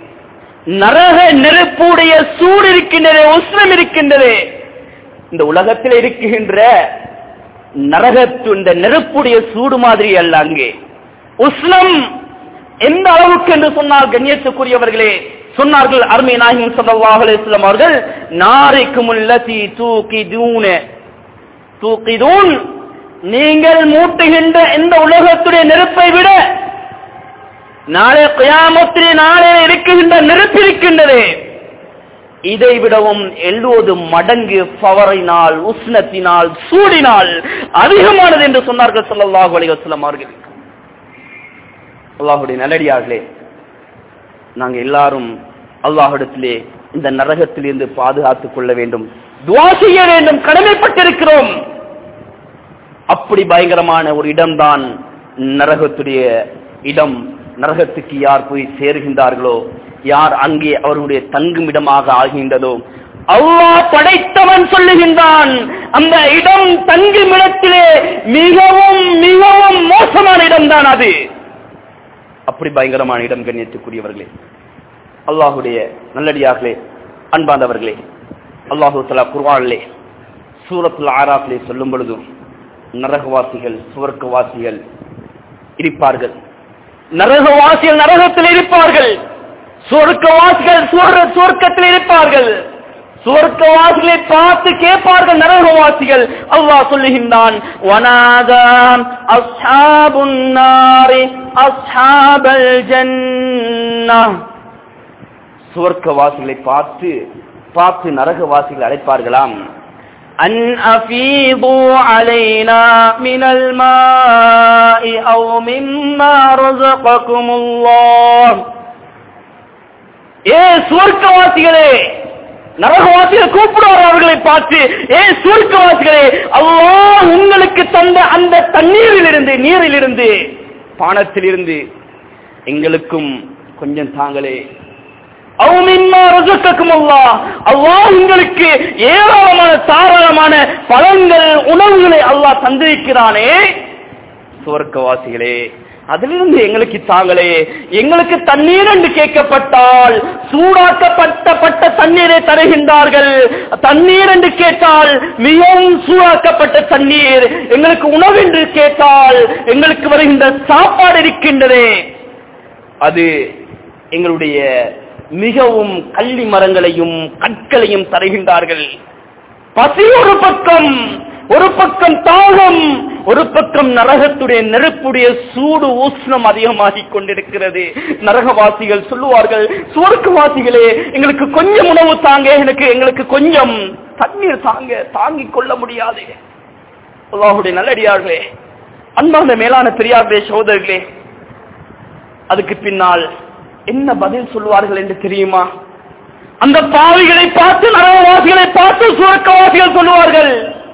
நரக நெருப்புடைய சூடு இருக்கின்றது உஷ்ணம் இருக்கின்றது இந்த உலகத்தில் இருக்குகின்ற நரகத்து இந்த நெருப்புடைய சூடு மாதிரி அல்ல அங்கே உஷ்ணம் எந்த அளவுக்கு என்று சொன்னால் கண்ணியத்துக்குரியவர்களே சொன்னார்கள் அருமை நாயகம் சல்லாஹ் அலிஸ்லாம் அவர்கள் நாரைக்கு முல்லதி தூக்கி தூண தூக்கிதூன் நீங்கள் மூட்டுகின்ற இந்த உலகத்துடைய நெருப்பை விட நாளை கயாமத்திலே நாளே இருக்குகின்ற நெருப்பு இருக்கின்றது இதை விடவும் எழுபது மடங்கு பவரினால் உஷ்ணத்தினால் சூடினால் அதிகமானது என்று சொன்னார்கள் ஸல்லல்லாஹு அலைஹி வஸல்லம் அவர்கள் அல்லாஹுடைய நல்லடியார்களே நாங்க எல்லாரும் அல்லாஹ்விடத்திலே இந்த நரகத்திலிருந்து பாதுகாத்துக் கொள்ள வேண்டும் துவா செய்ய வேண்டும் கடமைப்பட்டிருக்கிறோம் அப்படி பயங்கரமான ஒரு இடம்தான் நரகத்துடைய இடம் நரகத்துக்கு யார் போய் சேருகின்றார்களோ யார் அங்கே அவருடைய தங்குமிடமாக ஆகின்றதோ அல்லாஹ் படைத்தவன் சொல்லுகின்றான் அந்த இடம் தங்குமிடத்திலே மிகவும் மிகவும் மோசமான இடம்தான் அது அப்படி பயங்கரமான இடம் கண்ணியத்துக்குரியவர்களே அல்லாஹுடைய நல்லடியார்களே அன்பாந்தவர்களே அல்லாஹு தலா குர்வானிலே சூரத்துல் ஆராஃபிலே சொல்லும் பொழுது நரகவாசிகள் சுவர்க்கவாசிகள் இருப்பார்கள் நரகவாசிகள் நரகத்தில் இருப்பார்கள் சுவர்க்கவாசிகள் சுவர்- சுவர்க்கத்தில் இருப்பார்கள் சுவர்க்கவாசிகளை பார்த்து கேட்பார்கள் நரகவாசிகள் அல்லாஹ் சொல்லுகின்றான் வனாதா அஸ்ஹாபுன் நாரி அஸ்ஹாபல் ஜன்னah சுவர்க்கவாசிகளை பார்த்து பார்த்து நரகவாசிகள் அழைப்பார்களாம் அன் அஃபீது அலைனா மினல் மாஇ அவ் மிம்மா ரஸககுமுல்லாஹ் ஏ சுவர்க்கவாசிகளே நரகவாசிகள் கூப்பிடுவார் அவர்களை பார்த்து ஏ சுவர்க்கவாசிகளே அல்லாஹ் உங்களுக்கு தந்த அந்த தண்ணீரிலிருந்து நீரிலிருந்து பானத்திலிருந்து எங்களுக்கும் கொஞ்சம் தாங்களே அவுமின்மா ரசக்கக்கும் அல்லாஹ் அல்லாஹ் உங்களுக்கு ஏராளமான தாராளமான பழங்கள் உணவுகளை அல்லாஹ் தந்திருக்கிறானே சுவர்க்கவாசிகளே அதிலிருந்து எங்களுக்கு தாங்களே எங்களுக்கு தண்ணீர் என்று கேட்கப்பட்டால் சூடாக்கப்பட்ட பட்ட தண்ணீரை தருகின்றார்கள் தண்ணீர் என்று கேட்டால் மிகவும் சூடாக்கப்பட்ட தண்ணீர் எங்களுக்கு உணவு என்று கேட்டால் எங்களுக்கு வருகின்ற சாப்பாடு இருக்கின்றதே அது எங்களுடைய மிகவும் கள்ளி மரங்களையும் கற்களையும் தருகின்றார்கள் பசி ஒரு பக்கம் ஒரு பக்கம் தாகம் ஒரு பக்கம் நரகத்துடைய நெருப்புடைய சூடு உஷ்ணம் அதிகமாகிக் கொண்டிருக்கிறது நரகவாசிகள் சொல்லுவார்கள் சுவர்க்கவாசிகளே எங்களுக்கு கொஞ்சம் உணவு தாங்க எனக்கு எங்களுக்கு கொஞ்சம் தண்ணீர் தாங்க தாங்கிக் கொள்ள முடியாது அல்லாஹுடைய நல்லடியார்களே அன்பான மேலான பெரியார்களே சகோதரர்களே அதுக்கு பின்னால் என்ன பதில் சொல்லுவார்கள் என்று தெரியுமா அந்த பாவிகளை பார்த்து நரகவாசிகளை பார்த்து சுவர்க்கவாசிகள் சொல்லுவார்கள்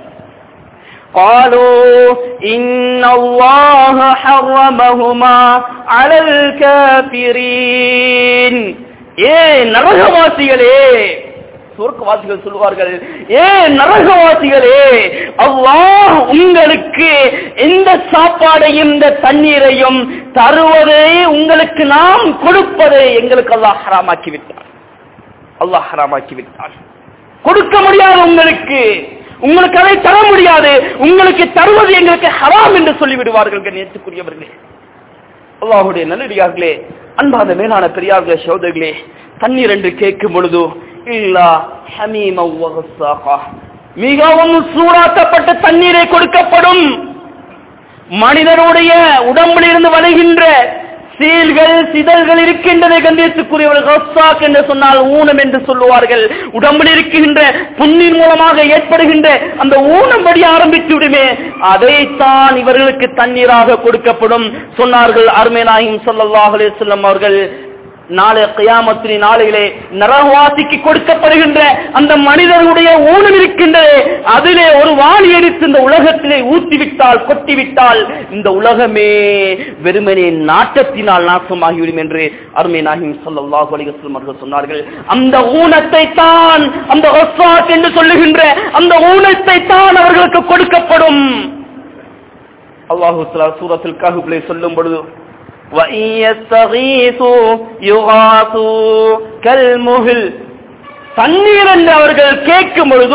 قالوا إن الله حرمهما على الكافرين ஏ நரகவாசிகளே சுவர்க்கவாசிகள் சொல்லுவார்கள் ஏ நரகவாசிகளே அல்லாஹ் உங்களுக்கு இந்த சாப்பாடையும் இந்த தண்ணீரையும் தருவதை உங்களுக்கு நாம் கொடுப்பதை எங்களுக்கு அல்லாஹ் ஹராமாக்கி விட்டார் அல்லாஹ் ஹராமாக்கி விட்டார் கொடுக்க முடியாது உங்களுக்கு உங்களுக்கு அதை தர முடியாது உங்களுக்கு தருவது எங்களுக்கு ஹராம் என்று சொல்லிவிடுவார்கள் கண்ணியத்துக்குரியவர்களே அல்லாஹுடைய நல்லடியார்களே அன்பாத மேலான பெரியார்களே சோதர்களே தண்ணீர் என்று கேட்கும் பொழுது இல்லா ஹமீம வகசாகா. மிகவும் சூடாக்கப்பட்ட தண்ணீரை கொடுக்கப்படும் மனிதனுடைய உடம்பிலிருந்து வருகின்ற சீல்கள் சிதல்கள் இருக்கின்றதை கண்டித்துக்குரியவர்கள் ஹஸ்ஸாக் என்று சொன்னால் ஊனம் என்று சொல்லுவார்கள் உடம்பில் இருக்கின்ற புண்ணின் மூலமாக ஏற்படுகின்ற அந்த ஊனம் படி ஆரம்பித்து விடுமே அதைத்தான் இவர்களுக்கு தண்ணீராக கொடுக்கப்படும் சொன்னார்கள் அருமேனாயும் ஸல்லல்லாஹு அலைஹி வஸல்லம் அவர்கள் நாளை கியாமத்தின் நாளையிலே நரகவாசிக்கு கொடுக்கப்படுகின்ற அந்த மனிதனுடைய ஊனம் இருக்கின்றது அதிலே ஒரு வாளி எடுத்து இந்த உலகத்திலே ஊத்திவிட்டால் கொட்டிவிட்டால் இந்த உலகமே வெறுமனே நாட்டத்தினால் நாசமாகிவிடும் என்று அருமை நாகிம் ஸல்லல்லாஹு அலைஹி வஸல்லம் அவர்கள் சொன்னார்கள் அந்த ஊனத்தை தான் அந்த ஒஸ்வாத் என்று சொல்லுகின்ற அந்த ஊனத்தை தான் அவர்களுக்கு கொடுக்கப்படும் அல்லாஹு தஆலா சூரத்துல் கஹ்ஃபிலே சொல்லும் பொழுது وَإِن يَسْتَغِيثُوا يُغَاثُوا كَالْمُهْلِ தண்ணீர் என்று அவர்கள் கேட்கும் பொழுதோ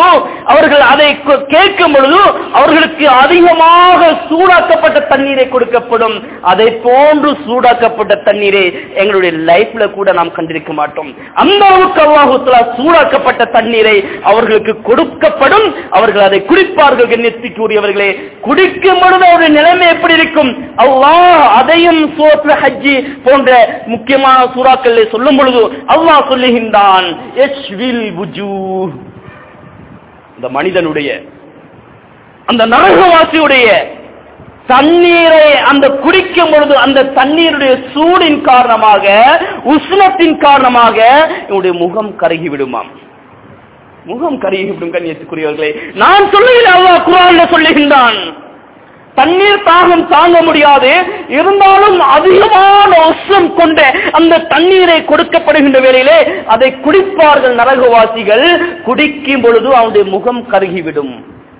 அவர்கள் அதை கு- கேட்கும் பொழுது அவர்களுக்கு அதிகமாக சூடாக்கப்பட்ட தண்ணீரை கொடுக்கப்படும் அதை போன்று சூடாக்கப்பட்ட தண்ணீரை எங்களுடைய லைஃப்ல கூட நாம் கண்டிருக்க மாட்டோம் அந்த அளவுக்கு அல்லாஹு தஆலா சூடாக்கப்பட்ட தண்ணீரை அவர்களுக்கு கொடுக்கப்படும் அவர்கள் அதை குடிப்பார்கள் கண்ணியத்துக்குரியவர்களே குடிக்கும் பொழுது அவருடைய நிலைமை எப்படி இருக்கும் அல்லாஹ் அதையும் சூரத்துல ஹஜ்ஜி போன்ற முக்கியமான சூறாக்களை சொல்லும் பொழுது அல்லாஹ் சொல்லுகின்றான் யஷ்வில் வுஜூஹ் இந்த மனிதனுடைய அந்த நரகவாசியுடைய தண்ணீரை அந்த குடிக்கும் பொழுது அந்த தண்ணீருடைய சூடின் காரணமாக உஷ்ணத்தின் காரணமாக இவனுடைய முகம் கருகி விடுமாம் முகம் கருகி விடும் கண்ணியத்துக்குரியவர்களே நான் சொல்லுகிறேன் அல்லாஹ் குரான்ல சொல்லுகின்றான் தண்ணீர் தாகம் தாங்க முடியாது இருந்தாலும் அதிகமான உஷ்ணம் கொண்ட அந்த தண்ணீரை கொடுக்கப்படுகின்ற வேளையிலே அதை குடிப்பார்கள் நரகவாசிகள் குடிக்கும் பொழுது அவனுடைய முகம் கருகிவிடும்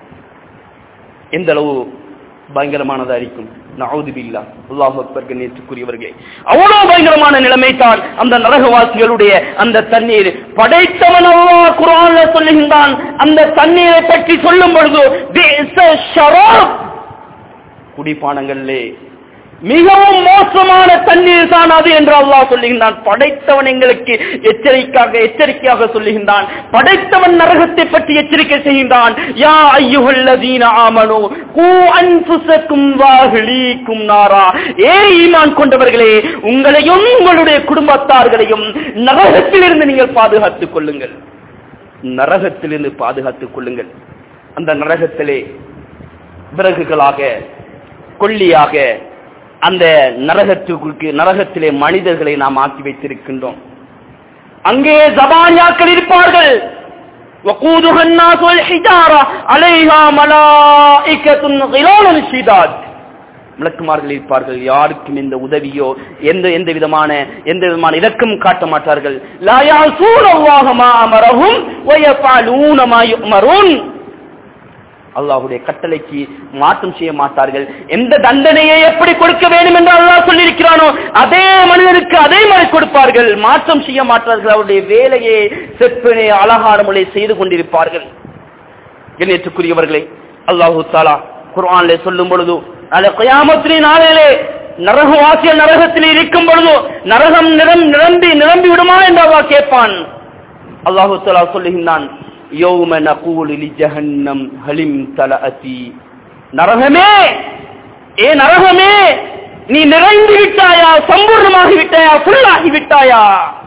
எந்த அளவு பயங்கரமானதா இருக்கும் நவுதுபில்லா அல்லாஹ் அக்பர் கண்ணியத்துக்குரியவர்களே அவ்வளவு பயங்கரமான நிலைமை தான் அந்த நரகவாசிகளுடைய அந்த தண்ணீர் படைத்தவன் அல்லாஹ் குர்ஆன்ல சொல்லுகின்றான் அந்த தண்ணீரை பற்றி சொல்லும் பொழுது "பிئس الشراب" குடிப்பானங்களிலே மிகவும் மோசமான தண்ணீர் தான் அது என்று அல்லாஹ் சொல்லுகின்றான் படைத்தவன் எங்களுக்கு எச்சரிக்கையாக எச்சரிக்கையாக சொல்லுகின்றான் படைத்தவன் நரகத்தை பற்றி எச்சரிக்கை செய்கின்றான் யா ஐயுஹல்லதீன ஆமனு கூ அன்ஃபுஸக்கும் வாஹ்லீக்கும் நாரா ஏ ஈமான் கொண்டவர்களே உங்களையும் உங்களுடைய குடும்பத்தார்களையும் நரகத்திலிருந்து நீங்கள் பாதுகாத்துக் கொள்ளுங்கள் நரகத்திலிருந்து பாதுகாத்துக் கொள்ளுங்கள் அந்த நரகத்திலே விறகுகளாக கொல்லியாக அந்த நரகத்துக்கு நரகத்திலே மனிதர்களை நாம் ஆக்கி வைத்திருக்கின்றோம் அங்கே ஜபானியாக்கள் இருப்பார்கள் وقودها الناس والحجارة عليها ملائكة غلال شداد விளக்குமார்கள் இருப்பார்கள் யாருக்கும் எந்த உதவியோ எந்த எந்த விதமான எந்த விதமான இரக்கம் காட்ட மாட்டார்கள் லா யாசூன அல்லாஹ மா அமரஹும் வ யஃபஅலூன மா யுமரூன் அல்லாஹ்வுடைய கட்டளைக்கு மாற்றம் செய்ய மாட்டார்கள் எந்த தண்டனையை எப்படி கொடுக்க வேண்டும் என்று அல்லாஹ் சொல்லியிருக்கிறானோ அதே மனிதனுக்கு அதே மாதிரி கொடுப்பார்கள் மாற்றம் செய்ய மாட்டார்கள் அவருடைய வேலையை செப்பனே அழகான முறை செய்து கொண்டிருப்பார்கள் கண்ணியத்துக்குரியவர்களே அல்லாஹு தாலா குர்ஆன்ல சொல்லும் பொழுது அந்த கயாமத்தின் நாளிலே நரகவாசியல் நரகத்தில் இருக்கும் பொழுது நரகம் நிரம் நிரம்பி நிரம்பி விடுமா என்று அல்லாஹ் கேட்பான் அல்லாஹு தாலா சொல்லுகின்றான் யௌம நகூலு லிஜஹன்னம் ஹலிம் தலஅதி நரகமே ஏ நரகமே நீ நிறைந்து விட்டாயா சம்பூர்ணமாகி விட்டாயா ஃபுல்லாகி விட்டாயா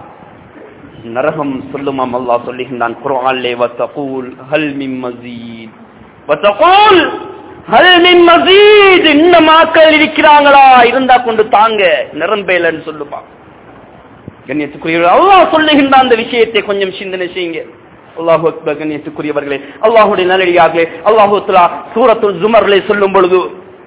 நரகம் சொல்லுமாம் அல்லாஹ் சொல்லுகின்றான் குர்ஆன்லே வத்தகூல் ஹல் மின் மஸீத் வத்தகூல் ஹல் மின் மஸீத் இன்னும் ஆட்கள் இருக்கிறாங்களா இருந்தா கொண்டு தாங்க நிரம்பேலன்னு சொல்லுமா கண்ணியத்துக்குரிய அல்லாஹ் சொல்லுகின்ற அந்த விஷயத்தை கொஞ்சம் சிந்தனை செய்யுங்க அல்லாஹு அக்பர் கண்ணியத்துக்குரியவர்களே அல்லாஹுடைய நல்லடியார்களே அல்லாஹு தலா சூரத்துல் ஜுமர்லே சொல்லும் பொழுது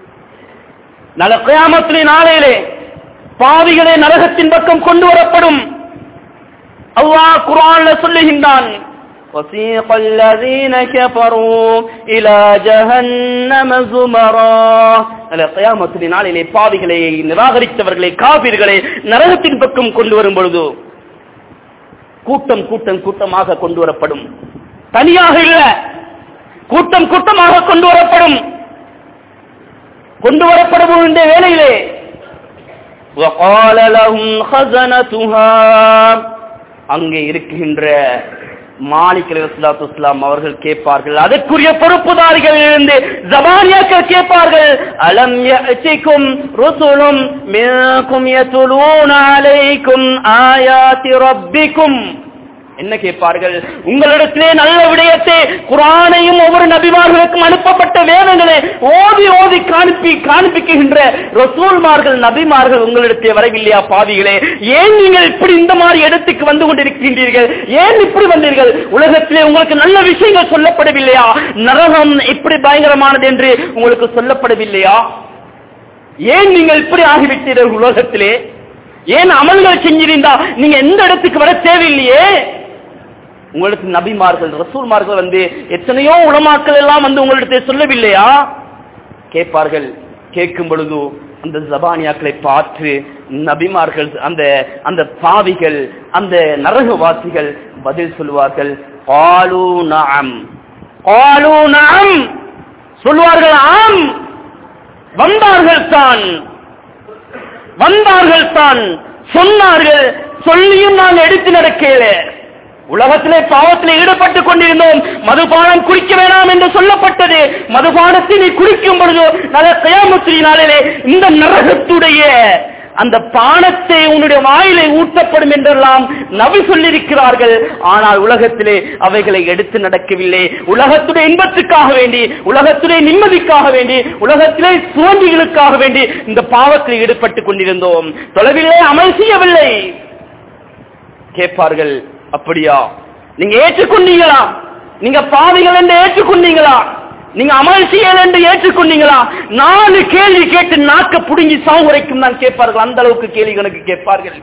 நல கியாமத்திலே நாளையிலே பாவிகளே நரகத்தின் பக்கம் கொண்டு வரப்படும் அல்லாஹ் குர்ஆன்ல சொல்லுகின்றான் وسيق الذين كفروا إلى جهنم زمرا அல்ல கியாமத்தின் நாளிலே பாவிகளை நிராகரித்தவர்களை காபிர்களை நரகத்தின் பக்கம் கொண்டு வரும் பொழுது கூட்டம் கூட்டம் கூட்டமாக கொண்டு வரப்படும் தனியாக இல்ல கூட்டம் கூட்டமாக கொண்டு வரப்படும் கொண்டு வரப்படும் இந்த வேளையிலே وقال لهم خزنتها அங்கே இருக்கின்ற மாலிக் அலைஹிஸ்ஸலாத்து வஸ்ஸலாம் அவர்கள் கேட்பார்கள் அதற்குரிய பொறுப்புதாரிகள் இருந்து ஜபானியாக்கள் கேட்பார்கள் அலம் யஅதிக்கும் ருசுலும் மின்கும் யதுலூன அலைக்கும் ஆயாத்தி ரப்பிக்கும் என்ன கேட்பார்கள் உங்களிடத்திலே நல்ல விடயத்தை குரானையும் ஒவ்வொரு நபிமார்களுக்கும் அனுப்பப்பட்ட வேதங்களை ஓதி ஓதி காண்பி காண்பிக்குகின்ற ரசூல்மார்கள் நபிமார்கள் உங்களிடத்தே வரவில்லையா பாவிகளே ஏன் நீங்கள் இப்படி இந்த மாதிரி இடத்துக்கு வந்து கொண்டிருக்கின்றீர்கள் ஏன் இப்படி வந்தீர்கள் உலகத்திலே உங்களுக்கு நல்ல விஷயங்கள் சொல்லப்படவில்லையா நரகம் இப்படி பயங்கரமானது என்று உங்களுக்கு சொல்லப்படவில்லையா ஏன் நீங்கள் இப்படி ஆகிவிட்டீர்கள் உலகத்திலே ஏன் அமல்கள் செஞ்சிருந்தா நீங்க எந்த இடத்துக்கு வர தேவையில்லையே உங்களுக்கு நபிமார்கள் ரசூல்மார்கள் வந்து எத்தனையோ உலமாக்கள் எல்லாம் வந்து உங்களிடத்தை சொல்லவில்லையா கேட்பார்கள் கேட்கும் பொழுது அந்த ஜபானியாக்களை பார்த்து நபிமார்கள் அந்த அந்த பாவிகள் அந்த நரகவாசிகள் பதில் சொல்வார்கள் காலு நாம் قالوا نعم சொல்வார்கள் ஆம் வந்தார்கள் தான் வந்தார்கள் தான் சொன்னார்கள் சொல்லியும் நாங்கள் எடுத்து நடக்கல உலகத்திலே பாவத்திலே ஈடுபட்டுக் கொண்டிருந்தோம் மதுபானம் குடிக்க வேணாம் என்று சொல்லப்பட்டது மதுபானத்தை நீ குடிக்கும் பொழுது நல்ல கயாமுத்திரி நாளிலே இந்த நரகத்துடைய அந்த பானத்தை உன்னுடைய வாயிலை ஊட்டப்படும் என்றெல்லாம் நபி சொல்லியிருக்கிறார்கள் ஆனால் உலகத்திலே அவைகளை எடுத்து நடக்கவில்லை உலகத்துடைய இன்பத்துக்காக வேண்டி உலகத்துடைய நிம்மதிக்காக வேண்டி உலகத்திலே சுவண்டிகளுக்காக வேண்டி இந்த பாவத்தில் ஈடுபட்டுக் கொண்டிருந்தோம் தொலைவில்லை அமல் செய்யவில்லை கேட்பார்கள் அப்படியா நீங்க ஏற்றுக்கொண்டீங்களா நீங்க பாவிகள் என்று ஏற்றுக்கொண்டீங்களா நீங்க அமல் செய்யல என்று ஏற்றுக்கொண்டீங்களா நாலு கேள்வி கேட்டு நாக்க புடுங்கி சாவுரைக்கும் தான் கேட்பார்கள் அந்த அளவுக்கு கேள்வி கணக்கு கேட்பார்கள்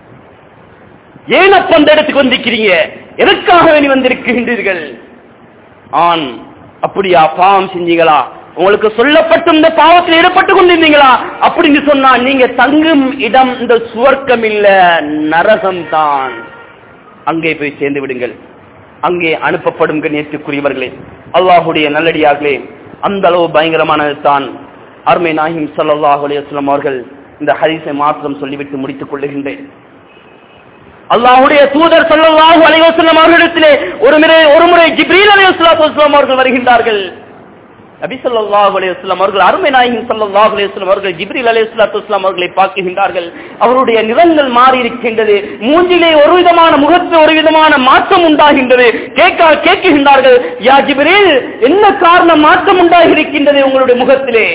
ஏன் அப்ப அந்த இடத்துக்கு வந்திருக்கிறீங்க எதற்காக வேண்டி வந்திருக்கின்றீர்கள் ஆண் அப்படியா பாவம் செஞ்சீங்களா உங்களுக்கு சொல்லப்பட்ட இந்த பாவத்தில் ஈடுபட்டு கொண்டிருந்தீங்களா அப்படின்னு சொன்னா நீங்க தங்கும் இடம் இந்த சுவர்க்கம் இல்ல நரகம் தான் அங்கே போய் சேர்ந்து விடுங்கள் அங்கே அனுப்பப்படும் நேற்றுக்குரியவர்களே அல்லாஹுடைய நல்லடியார்களே அந்த அளவு பயங்கரமானது தான் அருமை நாஹிம் சல்லாஹ் அலையம் அவர்கள் இந்த ஹரிசை மாத்திரம் சொல்லிவிட்டு முடித்துக் கொள்ளுகின்றேன் அல்லாஹுடைய தூதர் சல்லாஹூ அலைவசல்லம் அவர்களிடத்திலே ஒரு முறை ஒரு முறை ஜிப்ரீல் அலைவசல்லாம் அவர்கள் வருகின்றார்கள் நபி ஸல்லல்லாஹு அலைஹி வஸல்லம் அவர்கள் அருமை நாயகம் ஸல்லல்லாஹு அலைஹி வஸல்லம் அவர்கள் ஜிப்ரீல் அலைஹிஸ்ஸலாத்து வஸல்லம் அவர்களை பார்க்கின்றார்கள் அவருடைய நிறங்கள் மாறி இருக்கின்றது மூஞ்சிலே ஒரு விதமான முகத்தில் ஒரு விதமான மாற்றம் உண்டாகின்றது கேட்க கேட்கின்றார்கள் யா ஜிப்ரீல் என்ன காரணம் மாற்றம் உண்டாகி இருக்கின்றது உங்களுடைய முகத்திலே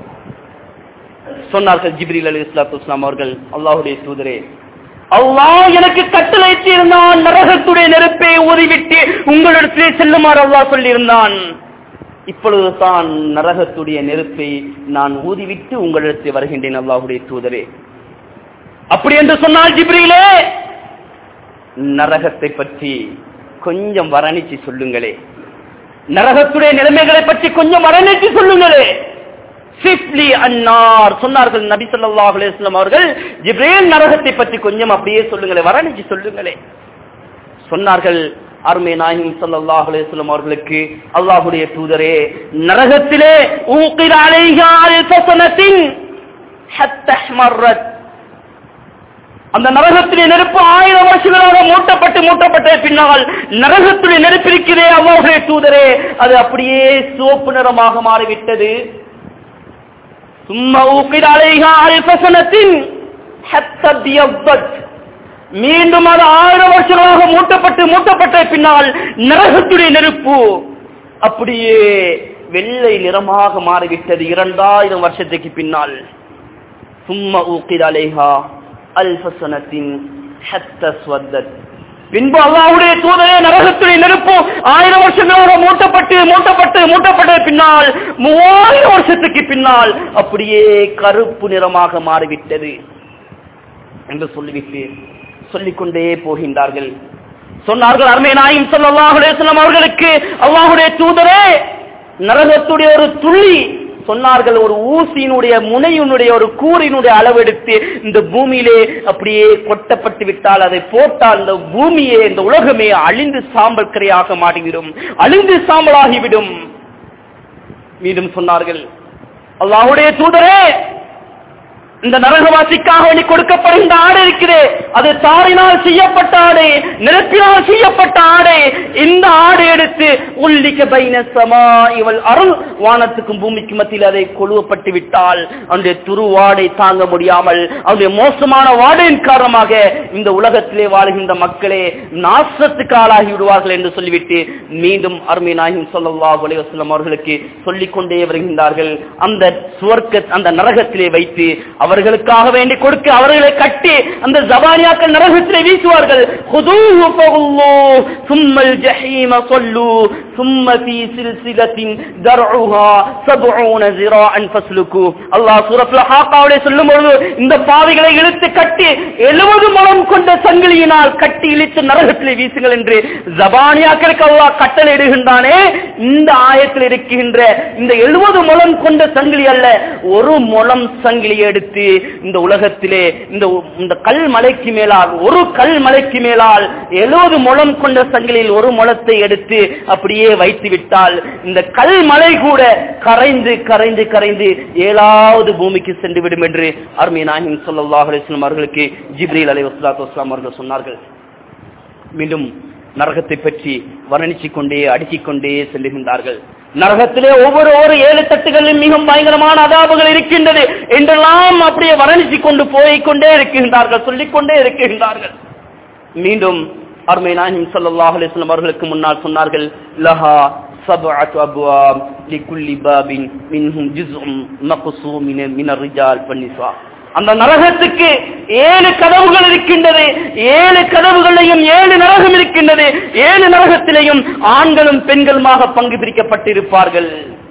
சொன்னார்கள் ஜிப்ரீல் அலைஹிஸ்ஸலாத்து வஸல்லம் அவர்கள் அல்லாஹ்வுடைய தூதரே அல்லாஹ் எனக்கு கட்டளையிட்டு இருந்தான் நரகத்துடைய நெருப்பை ஊதிவிட்டு உங்களிடத்திலே செல்லுமாறு அல்லாஹ் சொல்லியிருந்தான் இப்பொழுதுதான் நரகத்துடைய நெருப்பை நான் ஊதிவிட்டு உங்களிடத்தில் வருகின்றேன் அல்லாஹுடைய தூதரே அப்படி என்று சொன்னால் ஜிப்ரீலே நரகத்தை பற்றி கொஞ்சம் வர்ணிச்சு சொல்லுங்களே நரகத்துடைய நிலைமைகளை பற்றி கொஞ்சம் வர்ணிச்சு சொல்லுங்களே சிப்லி அன்னார் சொன்னார்கள் நபி ஸல்லல்லாஹு அலைஹி வஸல்லம் அவர்கள் ஜிப்ரீல் நரகத்தை பற்றி கொஞ்சம் அப்படியே சொல்லுங்களே வர்ணிச்சு சொல்லுங்களே சொன்னார்கள் அருமை நாயகம் ஸல்லல்லாஹு அலைஹி வஸல்லம் அவர்களுக்கு அல்லாஹ்வுடைய தூதரே நரகத்திலே ஊகிர அலைஹா அல்ஃபஸனத்தின் ஹத்தா ஹ்மர்ரத் அந்த நரகத்திலே நெருப்பு ஆயிரம் வருஷங்களாக மூட்டப்பட்டு மூட்டப்பட்ட பின்னால் நரகத்துடைய நெருப்பு இருக்கிறதே அல்லாஹுடைய தூதரே அது அப்படியே சிவப்பு நிறமாக மாறிவிட்டது சும்மா ஊகிர அலைஹா அல்ஃபஸனத்தின் ஹத்தா பியவ்வத் மீண்டும் அது ஆயிரம் வருஷங்களாக மூட்டப்பட்டு மூட்டப்பட்ட பின்னால் நரகத்துடைய நெருப்பு அப்படியே வெள்ளை நிறமாக மாறிவிட்டது இரண்டாயிரம் வருஷத்துக்கு பின்னால் சும்மா ஊக்கித் அலேஹா அல்பசனத்தின் பின்பு அல்லாவுடைய தூதரே நரகத்துடைய நெருப்பு ஆயிரம் வருஷங்களாக மூட்டப்பட்டு மூட்டப்பட்டு மூட்டப்பட்ட பின்னால் மூவாயிரம் வருஷத்துக்கு பின்னால் அப்படியே கருப்பு நிறமாக மாறிவிட்டது என்று சொல்லிவிட்டு சொல்லிக்கொண்டே போகின்றார்கள் சொன்னார்கள் அருமை நாயும் ஸல்லல்லாஹு அலைஹி வஸல்லம் அவர்களுக்கு அல்லாஹ்வுடைய தூதரே நரகத்துடைய ஒரு துளி சொன்னார்கள் ஒரு ஊசியினுடைய முனையினுடைய ஒரு கூறினுடைய அளவெடுத்து இந்த பூமியிலே அப்படியே கொட்டப்பட்டு விட்டால் அதை போட்டால் இந்த பூமியே இந்த உலகமே அழிந்து சாம்பல் கரையாக மாறிவிடும் அழிந்து சாம்பலாகிவிடும் மீண்டும் சொன்னார்கள் அல்லாஹ்வுடைய தூதரே இந்த நரகவாசிக்காக வேண்டி கொடுக்கப்படுகின்ற ஆடை இருக்கிறே அது தாரினால் செய்யப்பட்ட ஆடை நெருப்பினால் செய்யப்பட்ட ஆடை இந்த ஆடை எடுத்து உள்ளிக்க பைன சமா இவள் அருள் வானத்துக்கும் பூமிக்கும் மத்தியில் அதை கொழுவப்பட்டு விட்டால் அந்த துருவாடை தாங்க முடியாமல் அவருடைய மோசமான வாடையின் காரணமாக இந்த உலகத்திலே வாழ்கின்ற மக்களே நாசத்துக்கு ஆளாகி விடுவார்கள் என்று சொல்லிவிட்டு மீண்டும் அருமை நாயகம் சொல்லல்லாஹு அலைஹி வஸல்லம் அவர்களுக்கு சொல்லிக் கொண்டே வருகின்றார்கள் அந்த சுவர்க்க அந்த நரகத்திலே வைத்து அவர்களுக்காக வேண்டி கொடுக்க அவர்களை கட்டி அந்த ஜபானியாக்கள் நரகத்திலே வீசுவார்கள் خذوه فغلوه ثم الجحيم صلوا ثم في سلسلة درعها سبعون ذراعا فاسلكوه அல்லாஹ் சூரத்துல் ஹாக்காவிலே சொல்லும் பொழுது இந்த பாவிகளை இழுத்து கட்டி எழுபது முழம் கொண்ட சங்கிலியினால் கட்டி இழுத்து நரகத்திலே வீசுங்கள் என்று ஜபானியாக்களுக்கு அல்லாஹ் கட்டளையிடுகின்றானே இந்த ஆயத்தில் இருக்கின்ற இந்த எழுபது முழம் கொண்ட சங்கிலி அல்ல ஒரு முழம் சங்கிலி எடுத்து இந்த உலகத்திலே இந்த இந்த கல் மலைக்கு மேலால் ஒரு கல் மலைக்கு மேலால் எழுபது முழம் கொண்ட சங்கிலியில் ஒரு முழத்தை எடுத்து அப்படியே அப்படியே வைத்து விட்டால் இந்த கல் மலை கூட கரைந்து கரைந்து கரைந்து ஏழாவது பூமிக்கு சென்று விடும் என்று அருமை நாயகம் ஸல்லல்லாஹு அலைஹி வஸல்லம் அவர்களுக்கு ஜிப்ரீல் அலைஹி வஸல்லாத்து வஸலாம் அவர்கள் சொன்னார்கள் மீண்டும் நரகத்தை பற்றி வர்ணிச்சுக் கொண்டே அடுக்கிக் கொண்டே செல்லுகின்றார்கள் நரகத்திலே ஒவ்வொரு ஒரு ஏழு தட்டுகளிலும் மிகவும் பயங்கரமான அதாபுகள் இருக்கின்றது என்றெல்லாம் அப்படியே வர்ணித்துக் கொண்டு போய்க்கொண்டே இருக்கின்றார்கள் சொல்லிக்கொண்டே இருக்கின்றார்கள் மீண்டும் அருமை நாயகம் ஸல்லல்லாஹு அலைஹி வஸல்லம் அவர்களுக்கு முன்னால் சொன்னார்கள் லஹா சப்அத்து அப்வாப் லிகுல்லி பாபின் மின்ஹும் ஜுஸ்உம் மக்சூமின் மின் الرجال والنساء அந்த நரகத்துக்கு ஏழு கதவுகள் இருக்கின்றது ஏழு கதவுகளையும் ஏழு நரகம் இருக்கின்றது ஏழு நரகத்திலேயும் ஆண்களும் பெண்களுமாக பங்கு பிரிக்கப்பட்டிருப்பார்கள்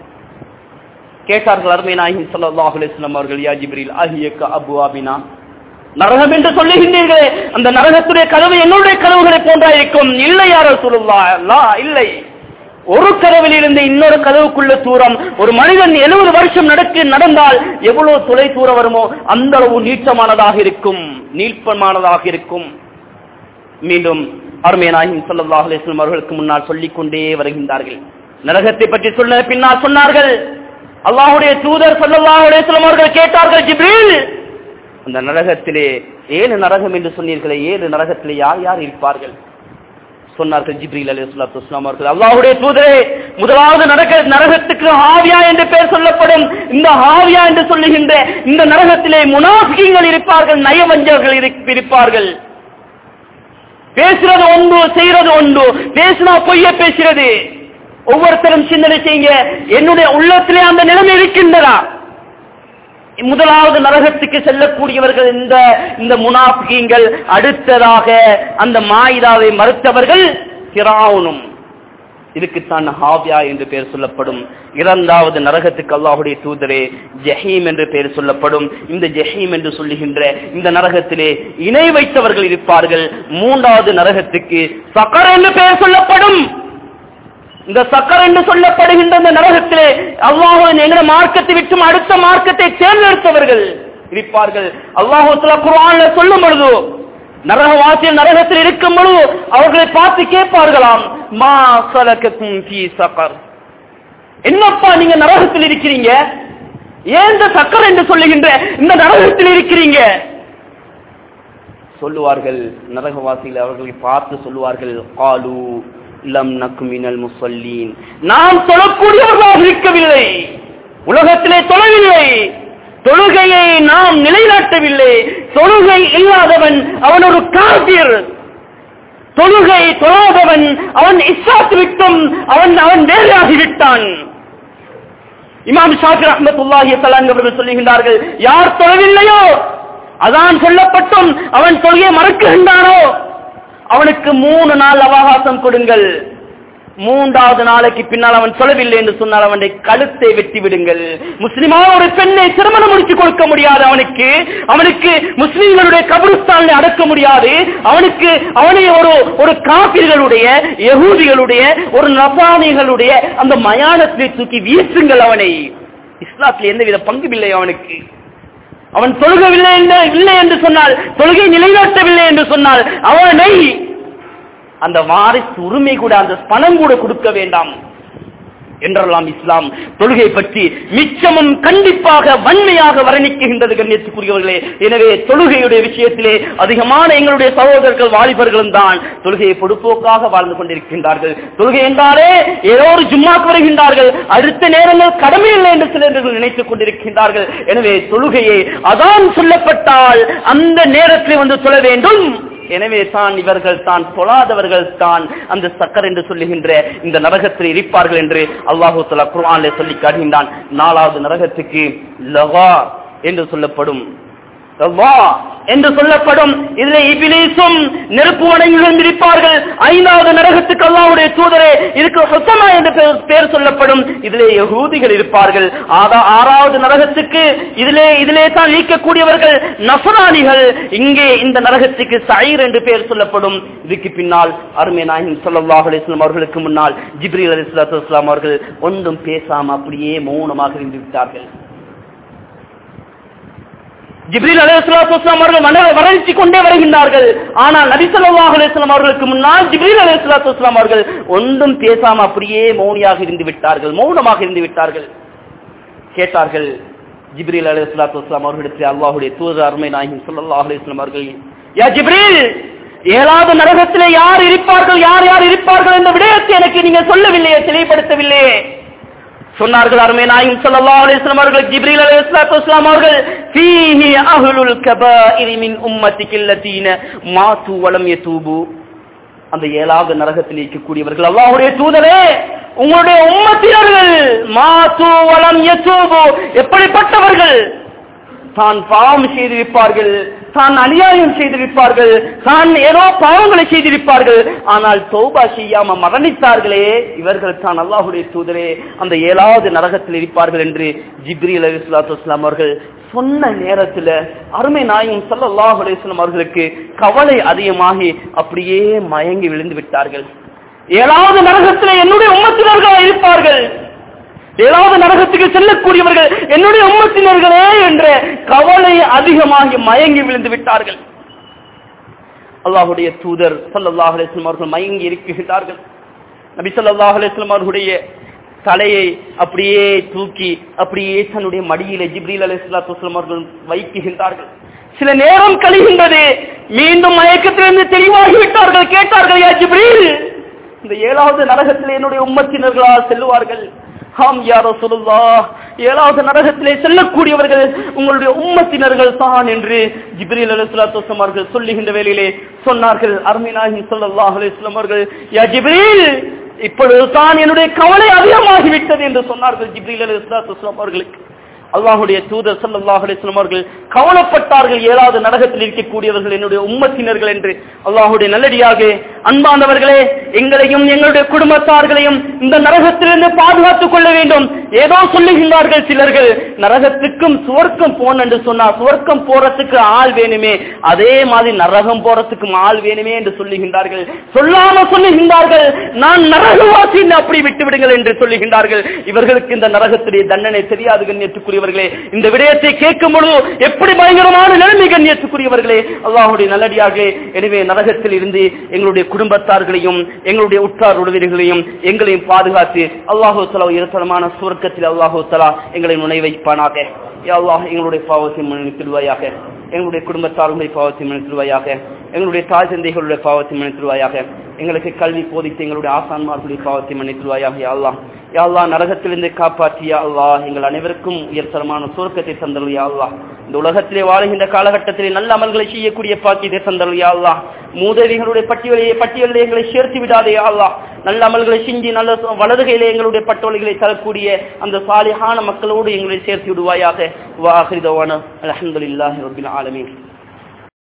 கேட்டார்கள் அருமை நாயகி ஸல்லல்லாஹு அலைஹி வஸல்லம் அவர்கள் யா ஜிப்ரீல் அஹியக்க அபுவாபினா நரகம் என்று சொல்லுகின்றீர்களே அந்த நரகத்துடைய கதவு என்னுடைய கதவுகளை போன்றா இருக்கும் இல்லை யாரோ சொல்லுவா இல்லை ஒரு கதவில் இருந்து இன்னொரு கதவுக்குள்ள தூரம் ஒரு மனிதன் எழுபது வருஷம் நடக்கு நடந்தால் எவ்வளவு தொலை தூரம் வருமோ அந்த அளவு நீட்டமானதாக இருக்கும் நீட்பமானதாக இருக்கும் மீண்டும் அருமை நாயகம் ஸல்லல்லாஹு அலைஹி வஸல்லம் அவர்களுக்கு முன்னால் சொல்லிக் கொண்டே வருகின்றார்கள் நரகத்தை பற்றி சொன்ன பின்னால் சொன்னார்கள் அல்லாஹ்வுடைய தூதர் ஸல்லல்லாஹு அலைஹி வஸல்லம் அவர்கள் கேட்டார்கள் ஜிப்ரீல் அந்த நரகத்திலே ஏழு நரகம் என்று சொன்னீர்களே ஏழு நரகத்திலே யார் யார் இருப்பார்கள் சொன்னார்கள் ஜிப்ரீல் அலி சொல்லாத்து இஸ்லாம் அவர்கள் அல்லாஹுடைய தூதரே முதலாவது நரக நரகத்துக்கு ஹாவியா என்று பெயர் சொல்லப்படும் இந்த ஹாவியா என்று சொல்லுகின்ற இந்த நரகத்திலே முனாஃபிகங்கள் இருப்பார்கள் நயவஞ்சகர்கள் இரு- இருப்பார்கள் பேசுறது ஒன்று செய்யறது ஒன்று பேசினா பொய்ய பேசுறது ஒவ்வொருத்தரும் சிந்தனை செய்யுங்க என்னுடைய உள்ளத்திலே அந்த நிலைமை இருக்கின்றதா முதலாவது நரகத்துக்கு செல்லக்கூடியவர்கள் இந்த இந்த முனாஃபிகீங்கள் அடுத்ததாக அந்த மாயிதாவை மறுத்தவர்கள் கிராவுனும் இதுக்குத்தான் ஹாவியா என்று பெயர் சொல்லப்படும் இரண்டாவது நரகத்துக்கு அல்லாஹுடைய தூதரே ஜஹீம் என்று பெயர் சொல்லப்படும் இந்த ஜஹீம் என்று சொல்லுகின்ற இந்த நரகத்திலே இணை வைத்தவர்கள் இருப்பார்கள் மூன்றாவது நரகத்துக்கு சக்கர் என்று பெயர் சொல்லப்படும் இந்த சக்கர் என்று சொல்லப்படுகின்ற இந்த நரகத்திலே அல்லாஹுவின் எங்கிற மார்க்கத்தை விட்டும் அடுத்த மார்க்கத்தை தேர்ந்தெடுத்தவர்கள் இருப்பார்கள் அல்லாஹு குரான்ல சொல்லும் பொழுது நரகவாசியில் நரகத்தில் இருக்கும் பொழுது அவர்களை பார்த்து கேட்பார்களாம் மா சலகக்கும் ஃபீ சக்கர் என்னப்பா நீங்க நரகத்தில் இருக்கிறீங்க ஏன் இந்த சக்கர் என்று சொல்லுகின்ற இந்த நரகத்தில் இருக்கிறீங்க சொல்லுவார்கள் நரகவாசிகள் அவர்களை பார்த்து சொல்லுவார்கள் காலு லம் நக்குமினல் முசல்லீன் நாம் தொழக்கூடியவர்களாக இருக்கவில்லை உலகத்திலே தொழவில்லை தொழுகையை நாம் நிலைநாட்டவில்லை தொழுகை இல்லாதவன் அவன் ஒரு காபிர் தொழுகை தொழாதவன் அவன் இஸ்லாத்து விட்டும் அவன் அவன் வேலையாகிவிட்டான் இமாம் ஷாஃபி ரஹ்மத்துல்லாஹி தலான் அவர்கள் சொல்லுகின்றார்கள் யார் தொழவில்லையோ அதான் சொல்லப்பட்டும் அவன் தொழுகையை மறக்குகின்றானோ அவனுக்கு மூணு நாள் அவகாசம் கொடுங்கள் மூன்றாவது நாளைக்கு பின்னால் அவன் சொல்லவில்லை என்று சொன்னால் அவனுடைய கழுத்தை வெட்டி விடுங்கள் முஸ்லிமான ஒரு பெண்ணை திருமணம் முடித்து கொடுக்க முடியாது அவனுக்கு அவனுக்கு முஸ்லிம்களுடைய கபருஸ்தானில் அடக்க முடியாது அவனுக்கு அவனை ஒரு ஒரு காபிர்களுடைய யகூதிகளுடைய ஒரு நசானிகளுடைய அந்த மயானத்தை தூக்கி வீசுங்கள் அவனை இஸ்லாத்தில் எந்தவித பங்குமில்லை அவனுக்கு அவன் தொழுகவில்லை என்று இல்லை என்று சொன்னால் தொழுகை நிலைநாட்டவில்லை என்று சொன்னால் அவனை அந்த வாரிசு உரிமை கூட அந்த பணம் கூட கொடுக்க வேண்டாம் என்றெல்லாம் இஸ்லாம் தொழுகை பற்றி மிச்சமும் கண்டிப்பாக வன்மையாக வர்ணிக்குகின்றது கண்ணியத்துக்குரியவர்களே எனவே தொழுகையுடைய விஷயத்திலே அதிகமான எங்களுடைய சகோதரர்கள் வாலிபர்களும் தான் தொழுகையை பொடுப்போக்காக வாழ்ந்து கொண்டிருக்கின்றார்கள் தொழுகை என்றாலே ஏதோ ஒரு ஜும்மாக்கு வருகின்றார்கள் அடுத்த நேரங்கள் கடமை இல்லை என்று சிலர்கள் நினைத்துக் கொண்டிருக்கின்றார்கள் எனவே தொழுகையை அதான் சொல்லப்பட்டால் அந்த நேரத்தில் வந்து சொல்ல வேண்டும் எனவே தான் இவர்கள் தான் தொழாதவர்கள் தான் அந்த சக்கர் என்று சொல்லுகின்ற இந்த நரகத்தில் இருப்பார்கள் என்று அல்லாஹு தலா குர்ஆனிலே சொல்லி காட்டுகின்றான் நாலாவது நரகத்துக்கு லவா என்று சொல்லப்படும் லவா என்று சொல்லப்படும் இதில் இபிலீசும் நெருப்பு வணங்குகளும் இருப்பார்கள் ஐந்தாவது நரகத்துக்கு அல்லாஹ்வுடைய தூதரே இதுக்கு ஹுசமா என்று பெயர் பெயர் சொல்லப்படும் இதிலே யகூதிகள் இருப்பார்கள் ஆதா- ஆறாவது நரகத்துக்கு இதிலே இதிலே தான் நீக்கக்கூடியவர்கள் நசராணிகள் இங்கே இந்த நரகத்துக்கு சயிர் என்று பெயர் சொல்லப்படும் இதுக்கு பின்னால் அருமை நாயகம் ஸல்லல்லாஹு அலைஹி வஸல்லம் அவர்களுக்கு முன்னால் ஜிப்ரீல் அலைஹிஸ்ஸலாத்து வஸ்ஸலாம் அவர்கள் ஒன்றும் பேசாம அப்படியே மௌனமாக இருந்து விட்டார்கள் ஜிப்ரீல் அலைஹிஸ்ஸலாத்து வஸ்ஸலாம் அவர்கள் மன வறட்சி கொண்டே வருகின்றார்கள் ஆனால் நபி ஸல்லல்லாஹு அலைஹி வஸல்லம் அவர்களுக்கு முன்னால் ஜிப்ரீல் அலைஹிஸ்ஸலாத்து வஸ்ஸலாம் அவர்கள் ஒன்றும் பேசாம அப்படியே மௌனியாக இருந்து விட்டார்கள் மௌனமாக இருந்து விட்டார்கள் கேட்டார்கள் ஜிப்ரீல் அலைஹிஸ்ஸலாத்து வஸ்ஸலாம் அவர்களிடத்தில் அல்லாஹ்வுடைய தூதர் அருமை நாயகம் ஸல்லல்லாஹு அலைஹி வஸல்லம் அவர்கள் யா ஜிப்ரீல் ஏழாவது நரகத்திலே யார் இருப்பார்கள் யார் யார் இருப்பார்கள் என்ற விடயத்தை எனக்கு நீங்க சொல்லவில்லையே தெளிவுபடுத்தவில்லையே சொன்னார்கள் அருமை நாயும் ஸல்லல்லாஹு அலைஹி வஸல்லம் அவர்கள் ஜிப்ரீல் அலைஹிஸ்ஸலாத்து வஸ்ஸலாம் அவர்கள் ஃபீஹி அஹ்லுல் கபாயிரி மின் உம்மத்திக அல்லதீன மாது வலம் யதூபு அந்த ஏழாவது நரகத்தில் இருக்கக்கூடியவர்கள் அல்லாஹ்வுடைய தூதரே உங்களுடைய உம்மத்தினர்கள் மாது வலம் யதூபு எப்படிப்பட்டவர்கள் தான் பாவம் செய்திருப்பார்கள் தான் அநியாயம் செய்திருப்பார்கள் தான் ஏதோ பாவங்களை செய்திருப்பார்கள் ஆனால் தௌபா செய்யாம மரணித்தார்களே இவர்கள் தான் அல்லாஹுடைய தூதரே அந்த ஏழாவது நரகத்தில் இருப்பார்கள் என்று ஜிப்ரீல் அலிஸ்லாத்து வஸ்லாம் அவர்கள் சொன்ன நேரத்துல அருமை நாயும் சல்லல்லாஹு அலைஹி வஸல்லம் அவர்களுக்கு கவலை அதிகமாகி அப்படியே மயங்கி விழுந்து விட்டார்கள் ஏழாவது நரகத்தில் என்னுடைய உம்மத்தினர்களாக இருப்பார்கள் ஏழாவது நரகத்துக்கு செல்லக்கூடியவர்கள் என்னுடைய உம்மத்தினர்களே என்ற கவலை அதிகமாகி மயங்கி விழுந்து விட்டார்கள் அல்லாஹுடைய தூதர் சல்லல்லாஹு அலைஹி வஸல்லம் அவர்கள் மயங்கி இருக்குகிறார்கள் நபி ஸல்லல்லாஹு அலைஹி வஸல்லம் அவர்களுடைய தலையை அப்படியே தூக்கி அப்படியே தன்னுடைய மடியிலே ஜிப்ரீல் அலைஹிஸ்ஸலாத்து வஸல்லம் அவர்கள் வைக்குகின்றார்கள் சில நேரம் கழிகின்றது மீண்டும் மயக்கத்திலிருந்து தெளிவாகி விட்டார்கள் கேட்டார்கள் யா ஜிப்ரீல் இந்த ஏழாவது நரகத்தில் என்னுடைய உம்மத்தினர்களால் செல்லுவார்கள் ஆம் யாரோ சொல்லுவா ஏழாவது நரகத்திலே செல்லக்கூடியவர்கள் உங்களுடைய உம்மத்தினர்கள் தான் என்று ஜிப்ரீல் அலிஸ்லாத்து அவர்கள் சொல்லுகின்ற வேளையிலே சொன்னார்கள் அருமைநாயகி சொல்லல்லாஹ் அலிஸ்லாம் அவர்கள் யா ஜிப்ரீல் இப்பொழுது தான் என்னுடைய கவலை அதிகமாகிவிட்டது என்று சொன்னார்கள் ஜிப்ரீல் அலிஸ்லாத்து அவர்களுக்கு அல்லாஹுடைய தூதர் சல்லாஹ் அலிஸ்லாம் அவர்கள் கவலைப்பட்டார்கள் ஏழாவது நரகத்தில் இருக்கக்கூடியவர்கள் என்னுடைய உம்மத்தினர்கள் என்று அல்லாஹுடைய நல்லடியாக அன்பானவர்களே எங்களையும் எங்களுடைய குடும்பத்தார்களையும் இந்த நரகத்திலிருந்து பாதுகாத்துக் கொள்ள வேண்டும் ஏதோ சொல்லுகின்றார்கள் சிலர்கள் நரகத்துக்கும் சுவர்க்கம் போன என்று சொன்னார் சுவர்க்கம் போறதுக்கு ஆள் வேணுமே அதே மாதிரி நரகம் போறதுக்கும் ஆள் வேணுமே என்று சொல்லுகின்றார்கள் சொல்லாம சொல்லுகின்றார்கள் நான் நரகவாசி என்று அப்படி விட்டு விடுங்கள் என்று சொல்லுகின்றார்கள் இவர்களுக்கு இந்த நரகத்துடைய தண்டனை தெரியாது கண்ணியத்துக்குரியவர்களே இந்த விடயத்தை கேட்கும் பொழுது எப்படி பயங்கரமான நிலைமை கண்ணியத்துக்குரியவர்களே அல்லாஹுடைய நல்லடியாக எனவே நரகத்தில் இருந்து எங்களுடைய குடும்பத்தார்களையும் எங்களுடைய உற்றார் உறவினர்களையும் எங்களையும் பாதுகாத்து அல்லாஹு தலா இருத்தலமான சுவர்க்கத்தில் அல்லாஹு தலா எங்களை நுழை வைப்பானாக யா அல்லாஹ் எங்களுடைய பாவத்தை மன்னித்திடுவாயாக எங்களுடைய குடும்பத்தார்களுடைய பாவத்தை மன்னித்திடுவாயாக எங்களுடைய தாய் தந்தைகளுடைய பாவத்தை மன்னித்திடுவாயாக எங்களுக்கு கல்வி போதித்து எங்களுடைய ஆசான்மார்களுடைய பாவத்தை மன்னித்திடுவாயாக யா அல்லாஹ் யா அல்லாஹ் நரகத்திலிருந்து காப்பாற்றியா அல்லாஹ் எங்கள் அனைவருக்கும் உயர்தரமான சுருக்கத்தை தந்தல் யா அல்லாஹ் இந்த உலகத்திலே வாழுகின்ற காலகட்டத்திலே நல்ல அமல்களை செய்யக்கூடிய பாக்கியத்தை தந்தல் யா அல்லாஹ் மூதவிகளுடைய பட்டியலை பட்டியலில் எங்களை சேர்த்து விடாதே யா அல்லாஹ் நல்ல அமல்களை செஞ்சு நல்ல வலதுகையிலே எங்களுடைய பட்டோலைகளை தரக்கூடிய அந்த சாலிஹான மக்களோடு எங்களை சேர்த்து விடுவாயாக வாஹிதவான அலமதுல்லாஹி ரபில் ஆலமீன்